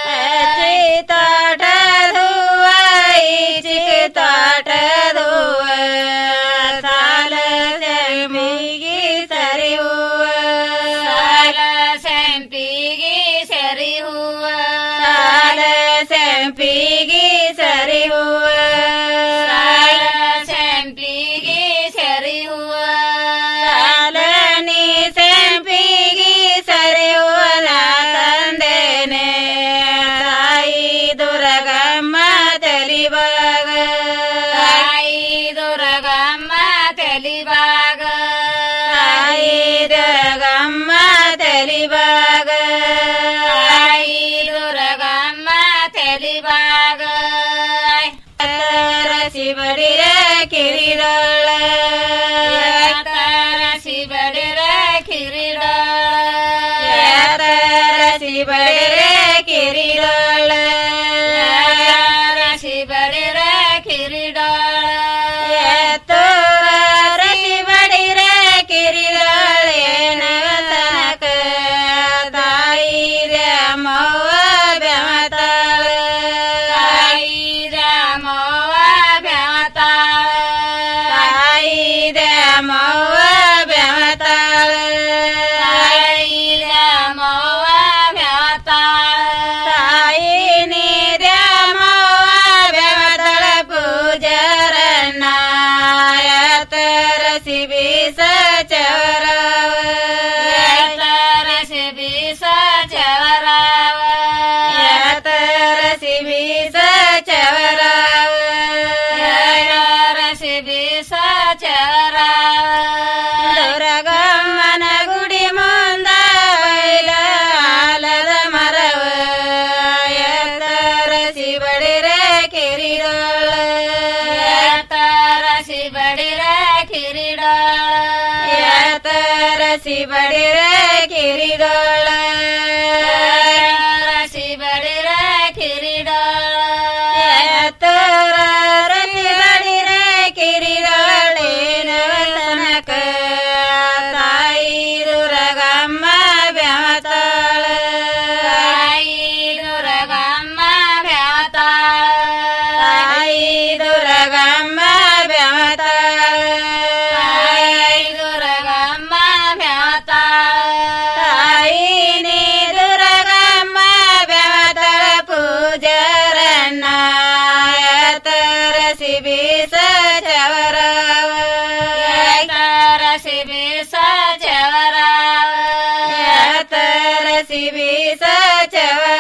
ತೋಟದುವ ಈಚಿಗೆ ತೋಟದುವ ಸಾಲ ಸೆಂಪಿಗೆ ಸರಿ ಹೂವ ಸಾಲ ಸೆಂಪಿಗೆ ಸರಿ ಹೂವ ಸಾಲ ಸೆಂಪಿಗೆ ಸರಿ ಹೂವ ಸಾಲ ಸೆಂಪಿಗೆ ಸರಿ ಹೂವ ಸಾಲ ನೀ ಸೆಂಪಿಗೆ ಸರಿ ಹೂವ ನಾ ತಂದೇನೆ ತಾಯಿ ದುರ್ಗಮ್ಮ ತಲಿಬಾಗ ತಾಯಿ ದುರ್ಗಮ್ಮ ತಲಿಬಾಗ ತಾಯಿ ದುರ್ಗಮ್ಮ ತಲಿಬಾಗ ತಾಯಿ ದುರ್ಗಮ್ಮ ತಲಿಬಾಗ ರಸಿ ಬಡಿರ ಕಿರಿಡೋಳ ರಸಿ ಬಡಿರ ಕಿರಿಡೋಳ ರಸಿ ಬಡಿರ ಕಿರಿಡೋಳ ರಸಿ ಬಡಿರ ಕಿರಿಡೋಳ ಎತ್ತೋರ ರಸಿ ಬಡಿರ ಕಿರಿಡೋಳೇನ ತನಕ ತಾಯಿ ರಾಮವ್ವ ಬೆಮತಾಳ ತಾಯಿ ರಾಮವ್ವ ಬೆಮತಾಳ ತಾಯಿ ರಾಮವ್ವ ಬೆಮತಾಳ ತಾಯಿ ರಾಮವ್ವ ಬೆಮತಾಳ ತಾಯಿ ನೀ ರಾಮವ್ವ ಬೆಮತಾಳ ಪೂಜರನ್ನ ಎತ್ತರ ಬೀಸ ಚವರವ ಎತ್ತರ ಬೀಸ ಚವರವ ಎತ್ತರ ಬೀಸ ಚವರವ ಎತ್ತರ ಬೀಸ ಚವರವ ದುರ್ಗಮ್ಮನ ಗುಡಿ ಮುಂದ ಬೈಲ ಆಲದ ಮರವ ಎತ್ತರ ಬಡಿರ ಕಿರಿಡೋಳ ಎತ್ತರ ಬಡಿರ ಕಿರಿಡೋಳ ಎತ್ತರ ಬಡಿರ ಕಿರಿಡೋಳ ರಸಿ ಬಡಿರ ಕಿರಿಡೋಳ ಎತ್ತರ ರಸಿ ಬಡಿರ ಕಿರಿಡೋಳೇನ ತನಕ ತಾಯಿ ದುರ್ಗಮ್ಮ ಬ್ಯಾತಾಳ ತಾಯಿ ದುರ್ಗಮ್ಮ ಬ್ಯಾತಾಳ ತಾಯಿ ದುರ್ಗಮ್ಮ ಬ್ಯಾತಾಳ ತಾಯಿ ದುರ್ಗಮ್ಮ ಬ್ಯಾತಾಳ ತಾಯಿ ನೀ ದುರ್ಗಮ್ಮ ಬ್ಯಾತಾಳ ಪೂಜರನ್ನ ಎತ್ತರ ಬೀಸ ಚವರವ ಎತ್ತರ ಬೀಸ ಚವರವ ಎತ್ತರ ಬೀಸ ಚವರ